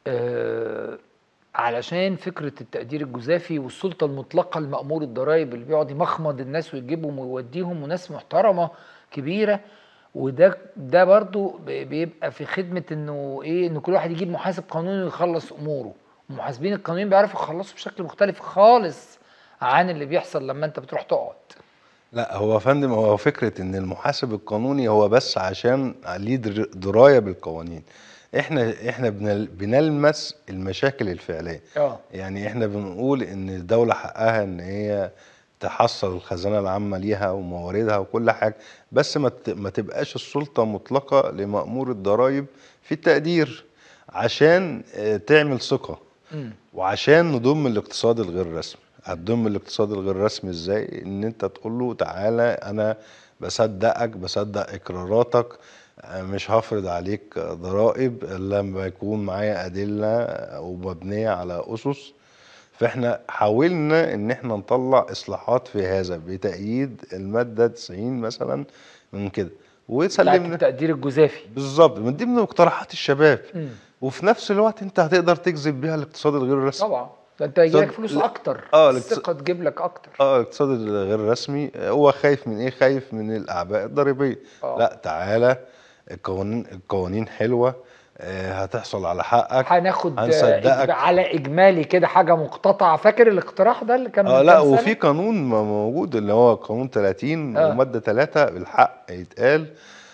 آه، علشان فكره التقدير الجزافي والسلطه المطلقه لمأمور الضرائب اللي بيقعد يمخمض الناس ويجيبهم ويوديهم وناس محترمه كبيره وده ده برضو ب- بيبقى في خدمه انه ايه انه كل واحد يجيب محاسب قانوني ويخلص اموره المحاسبين القانونيين بيعرفوا يخلصوا بشكل مختلف خالص عن اللي بيحصل لما انت بتروح تقعد لا هو يا فندم هو فكره ان المحاسب القانوني هو بس عشان ليه در- درايه بالقوانين احنا احنا بنل- بنلمس المشاكل الفعليه اه يعني احنا بنقول ان الدولة حقها ان هي تحصل الخزانة العامة ليها ومواردها وكل حاجة بس ما ت- ما تبقاش السلطة مطلقة لمأمور الضرائب في التقدير عشان آه، تعمل ثقة مم. وعشان نضم الاقتصاد الغير رسمي هتضم الاقتصاد الغير رسمي ازاي ان انت تقول له تعالى انا بصدقك بصدق اقراراتك آه، مش هفرض عليك ضرائب الا لما يكون معايا ادله ومبنيه على اسس فاحنا حاولنا ان احنا نطلع اصلاحات في هذا بتأييد المادة 90 مثلا من كده بتاعت وسلمنا التقدير الجزافي بالظبط من ضمن مقترحات الشباب مم. وفي نفس الوقت انت هتقدر تجذب بيها الاقتصاد الغير رسمي طبعا ده انت هيجي لك اقتصاد- فلوس لا. اكتر اه، الاقتصاد- الثقه تجيب لك اكتر اه الاقتصاد الغير رسمي هو خايف من ايه خايف من الاعباء الضريبيه اه. لا تعالى القوانين القوانين حلوه آه، هتحصل على حقك هناخد آه، هنصدقك. إجب- على اجمالي كده حاجه مقتطعه فاكر الاقتراح ده اللي كان من اه لا كام سنة؟ وفي قانون م- موجود اللي هو قانون 30 اه. وماده 3 بالحق يتقال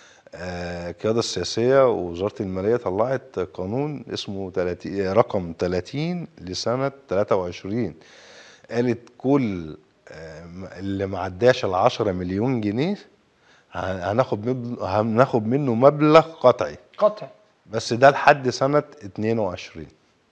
آه، القياده السياسيه ووزاره الماليه طلعت قانون اسمه 30 رقم 30 لسنه 23 قالت كل آه، اللي ما عداش ال 10 مليون جنيه ه- هناخد مبل- هناخد منه مبلغ قطعي قطع بس ده لحد سنة 22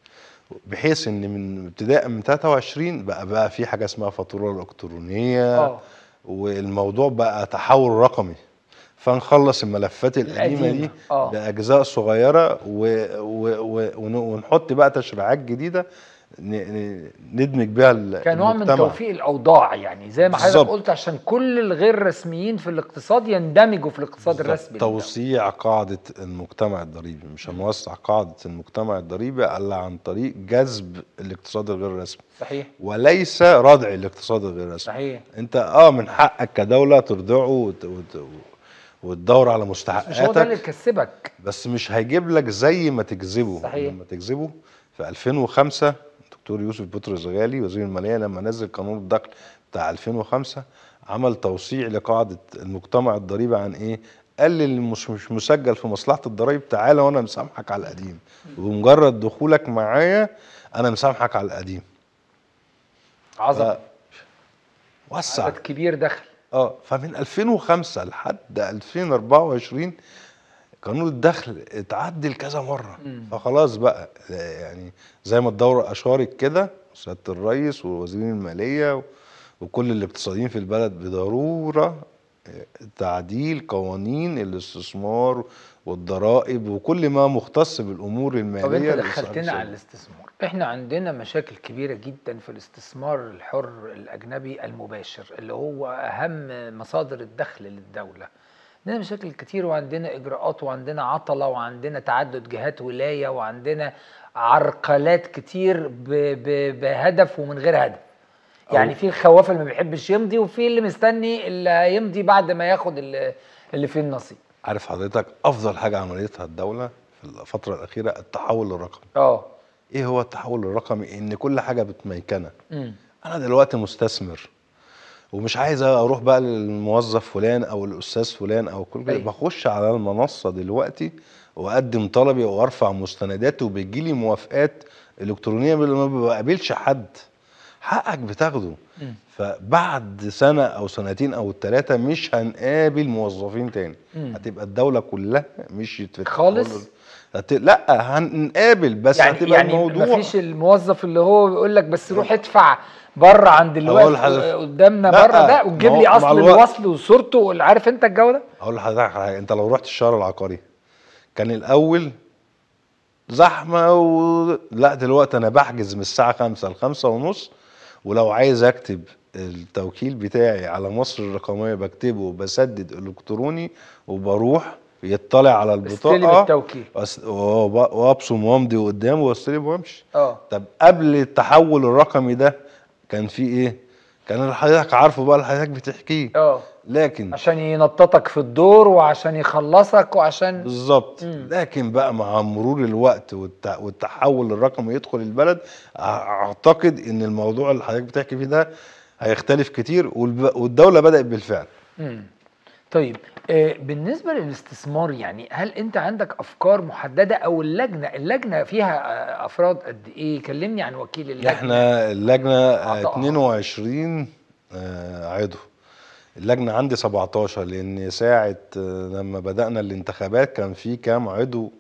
بحيث ان من ابتداء من 23 بقى بقى في حاجة اسمها فاتورة الكترونية اه والموضوع بقى تحول رقمي فنخلص الملفات القديمة دي القديمة، آه. بأجزاء صغيرة و... و... و... ون- ونحط بقى تشريعات جديدة ن... ن... ندمج بيها ال- كنوع من المجتمع. توفيق الاوضاع يعني زي ما حضرتك بالظبط. قلت عشان كل الغير رسميين في الاقتصاد يندمجوا في الاقتصاد بالظبط. الرسمي توسيع قاعدة المجتمع الضريبي مش هنوسع قاعدة المجتمع الضريبي إلا عن طريق جذب الاقتصاد الغير رسمي صحيح وليس ردع الاقتصاد الغير رسمي صحيح انت اه من حقك كدولة ترضعه وت... وت... وتدور على مش هو ده اللي مستحقاتك يكسبك بس مش هيجيب لك زي ما تجذبه صحيح. لما تجذبه في 2005 دكتور يوسف بطرس غالي وزير المالية لما نزل قانون الدخل بتاع 2005 عمل توسيع لقاعدة المجتمع الضريبي عن ايه؟ قال لي اللي مش مش مسجل في مصلحه الضرايب تعالى وانا مسامحك على القديم وبمجرد دخولك معايا انا مسامحك على القديم عظمه وسع عدد كبير دخل اه فمن 2005 لحد 2024 قانون الدخل اتعدل كذا مره مم. فخلاص بقى يعني زي ما الدوره اشارت كده سياده الرئيس ووزير الماليه و- وكل الاقتصاديين في البلد بضروره تعديل قوانين الاستثمار والضرائب وكل ما مختص بالامور الماليه طب انت لصاحب دخلتنا الشغل. على الاستثمار احنا عندنا مشاكل كبيره جدا في الاستثمار الحر الاجنبي المباشر اللي هو اهم مصادر الدخل للدوله عندنا مشاكل كتير وعندنا اجراءات وعندنا عطله وعندنا تعدد جهات ولايه وعندنا عرقلات كتير ب ب بهدف ومن غير هدف يعني في الخواف اللي ما بيحبش يمضي وفي اللي مستني اللي هيمضي بعد ما ياخد اللي, اللي فيه النصيب عارف حضرتك افضل حاجه عملتها الدوله في الفتره الاخيره التحول الرقمي اه ايه هو التحول الرقمي ان كل حاجه بتميكنه امم انا دلوقتي مستثمر ومش عايز اروح بقى للموظف فلان او الاستاذ فلان او كل كده أيوة. بخش على المنصه دلوقتي واقدم طلبي وارفع مستنداتي وبيجي لي موافقات الكترونيه ما بقابلش حد حقك بتاخده مم. فبعد سنه او سنتين او ثلاثه مش هنقابل موظفين تاني مم. هتبقى الدوله كلها مشيت في خالص؟ التحول. هت... لا هنقابل بس يعني هتبقى يعني الموضوع مفيش الموظف اللي هو بيقول لك بس روح ادفع بره عند أقول الوقت لحضرتك- قدامنا لا، بره ده وتجيب ما هو لي مع اصل الوقت. الوصل وصورته عارف انت الجو ده؟ اقول لحضرتك حاجه انت لو رحت الشارع العقاري كان الاول زحمه و... لا دلوقتي انا بحجز من الساعه 5 ل 5 ونص ولو عايز اكتب التوكيل بتاعي على مصر الرقميه بكتبه وبسدد الكتروني وبروح يطلع على استلم البطاقه التوكيل وأس- وأب- وابصم وامضي قدامه واستلم وامشي اه طب قبل التحول الرقمي ده كان في ايه؟ كان اللي حضرتك عارفه بقى اللي حضرتك بتحكيه اه لكن عشان ينططك في الدور وعشان يخلصك وعشان بالظبط مم. لكن بقى مع مرور الوقت والت- والتحول الرقمي يدخل البلد أع- اعتقد ان الموضوع اللي حضرتك بتحكي فيه ده هيختلف كتير والب- والدوله بدات بالفعل مم. طيب آه بالنسبه للاستثمار يعني هل انت عندك افكار محدده او اللجنه اللجنه فيها آه افراد قد ايه كلمني عن وكيل اللجنه احنا اللجنه آه، أعضائها. 22 آه، عضو اللجنه عندي 17 لان ساعه آه، لما بدانا الانتخابات كان في كام عضو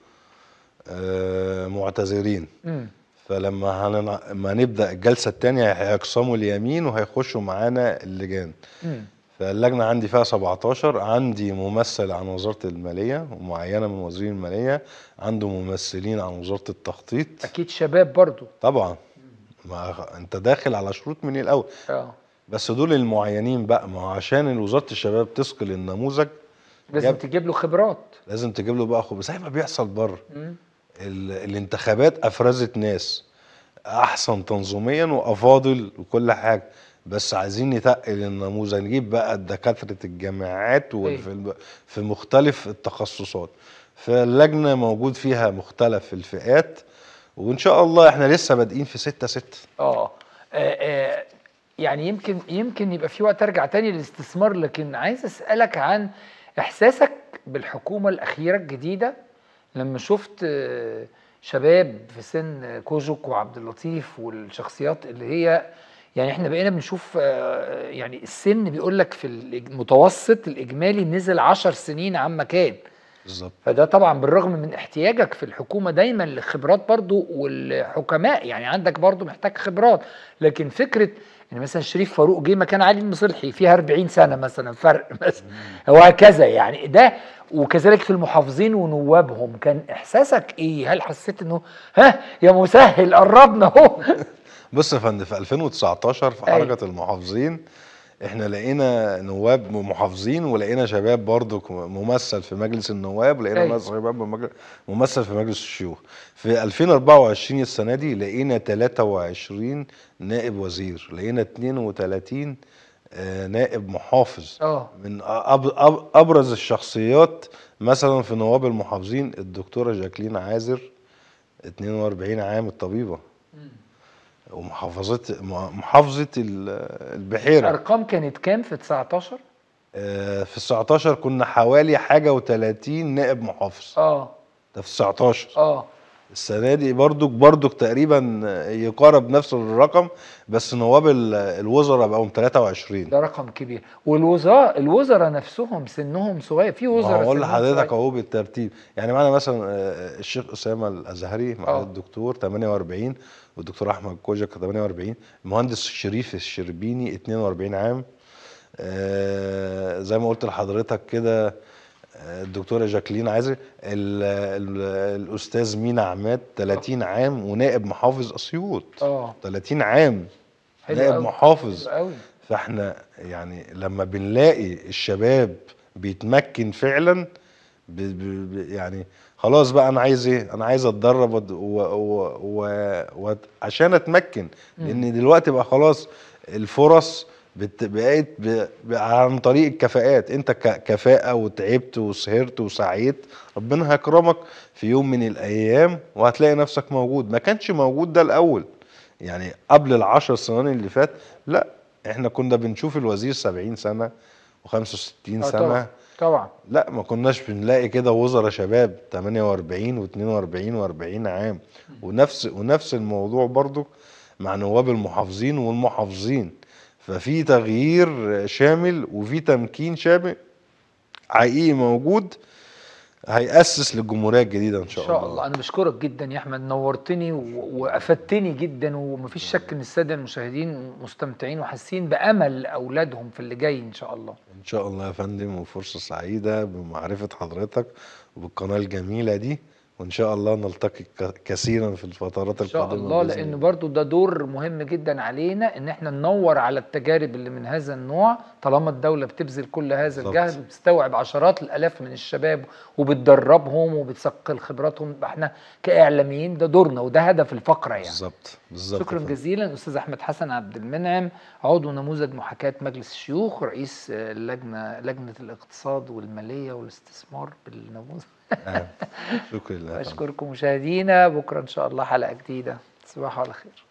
آه، معتذرين مم. فلما هنن... ما نبدا الجلسه الثانيه هيقسموا اليمين وهيخشوا معانا اللجان مم. فاللجنه عندي فيها 17 عندي ممثل عن وزاره الماليه ومعينه من وزير الماليه عنده ممثلين عن وزاره التخطيط اكيد شباب برضو طبعا ما انت داخل على شروط من الاول اه بس دول المعينين بقى ما هو عشان وزاره الشباب تثقل النموذج لازم جاب- تجيب له خبرات لازم تجيب له بقى خبز زي ما بيحصل بره مم. ال... الانتخابات افرزت ناس احسن تنظيميا وافاضل وكل حاجه بس عايزين نتقل النموذج نجيب بقى دكاتره الجامعات إيه. وفي الب... في مختلف التخصصات فاللجنه موجود فيها مختلف الفئات وان شاء الله احنا لسه بادئين في 6 6 اه آه، آه، يعني يمكن يمكن يبقى في وقت ارجع تاني للاستثمار لكن عايز اسالك عن احساسك بالحكومه الاخيره الجديده لما شفت آه، شباب في سن كوجوك وعبد اللطيف والشخصيات اللي هي يعني احنا بقينا بنشوف آه، يعني السن بيقول لك في المتوسط الاجمالي نزل عشر سنين عما كان بالظبط فده طبعا بالرغم من احتياجك في الحكومة دايما لخبرات برضو والحكماء يعني عندك برضو محتاج خبرات لكن فكرة ان مثلا شريف فاروق جه مكان علي المصلحي فيها 40 سنة مثلا فرق مثلا وهكذا يعني ده وكذلك في المحافظين ونوابهم كان احساسك ايه هل حسيت انه ها يا مسهل قربنا اهو بص يا فندم في 2019 في أيوة. حركه المحافظين احنا لقينا نواب محافظين ولقينا شباب برضو ك- ممثل في مجلس النواب ولقينا أيوة. ناس شباب بمجل- ممثل في مجلس الشيوخ في 2024 السنه دي لقينا 23 نائب وزير لقينا 32 آه، نائب محافظ اه من أب أب أبرز الشخصيات مثلا في نواب المحافظين الدكتورة جاكلين عازر 42 عام الطبيبة ومحافظة محافظة ال- البحيرة الارقام كانت كام في 19 آه، في 19 كنا حوالي حاجه و30 نائب محافظ اه ده في 19 اه السنه دي برضك برضك تقريبا يقارب نفس الرقم بس نواب ال- الوزراء بقوا 23 ده رقم كبير والوزراء الوزراء نفسهم سنهم صغير في ما وزراء هقول سنهم لحضرتك صغير. اهو بالترتيب يعني معانا مثلا آه، الشيخ اسامه الازهري مع آه. الدكتور 48 والدكتور احمد كوجك 48 المهندس شريف الشربيني 42 عام آه، زي ما قلت لحضرتك كده آه، الدكتوره جاكلين عازر ال- ال- الاستاذ مينا عماد 30 عام ونائب محافظ اسيوط اه 30 عام حلو نائب أوي. محافظ حلو قوي فاحنا يعني لما بنلاقي الشباب بيتمكن فعلا ب ب ب يعني خلاص بقى انا عايز ايه انا عايز اتدرب وأد- و و و و عشان اتمكن لان دلوقتي بقى خلاص الفرص بت- بقت ب- بقى عن طريق الكفاءات انت ك- كفاءة وتعبت وسهرت وسعيت ربنا هيكرمك في يوم من الايام وهتلاقي نفسك موجود ما كانش موجود ده الاول يعني قبل العشر سنين اللي فات لا احنا كنا بنشوف الوزير 70 سنة و65 آه، سنة طبعا طبعا لا ما كناش بنلاقي كده وزراء شباب 48 و42 و40 عام ونفس ونفس الموضوع برضو مع نواب المحافظين والمحافظين ففي تغيير شامل وفي تمكين شامل حقيقي موجود هيأسس للجمهورية الجديدة إن شاء, ان شاء الله انا بشكرك جدا يا احمد نورتني و- وافدتني جدا ومفيش شك ان الساده المشاهدين مستمتعين وحاسين بامل اولادهم في اللي جاي ان شاء الله إن شاء الله يا فندم وفرصة سعيدة بمعرفة حضرتك وبالقناة الجميلة دي وإن شاء الله نلتقي ك- كثيرا في الفترات ان شاء القادمة الله بإذن لان برضو ده دور مهم جدا علينا ان احنا ننور على التجارب اللي من هذا النوع طالما الدوله بتبذل كل هذا بالظبط. الجهد وبتستوعب عشرات الالاف من الشباب وبتدربهم وبتثقل خبراتهم يبقى احنا كاعلاميين ده دورنا وده هدف الفقره يعني بالظبط بالظبط شكرا يا فندم. جزيلا استاذ احمد حسن عبد المنعم عضو نموذج محاكاه مجلس الشيوخ رئيس آه، اللجنه لجنه الاقتصاد والماليه والاستثمار بالنموذج آه. شكرا لله يا فندم. اشكركم مشاهدينا بكره ان شاء الله حلقه جديده تصبحوا على خير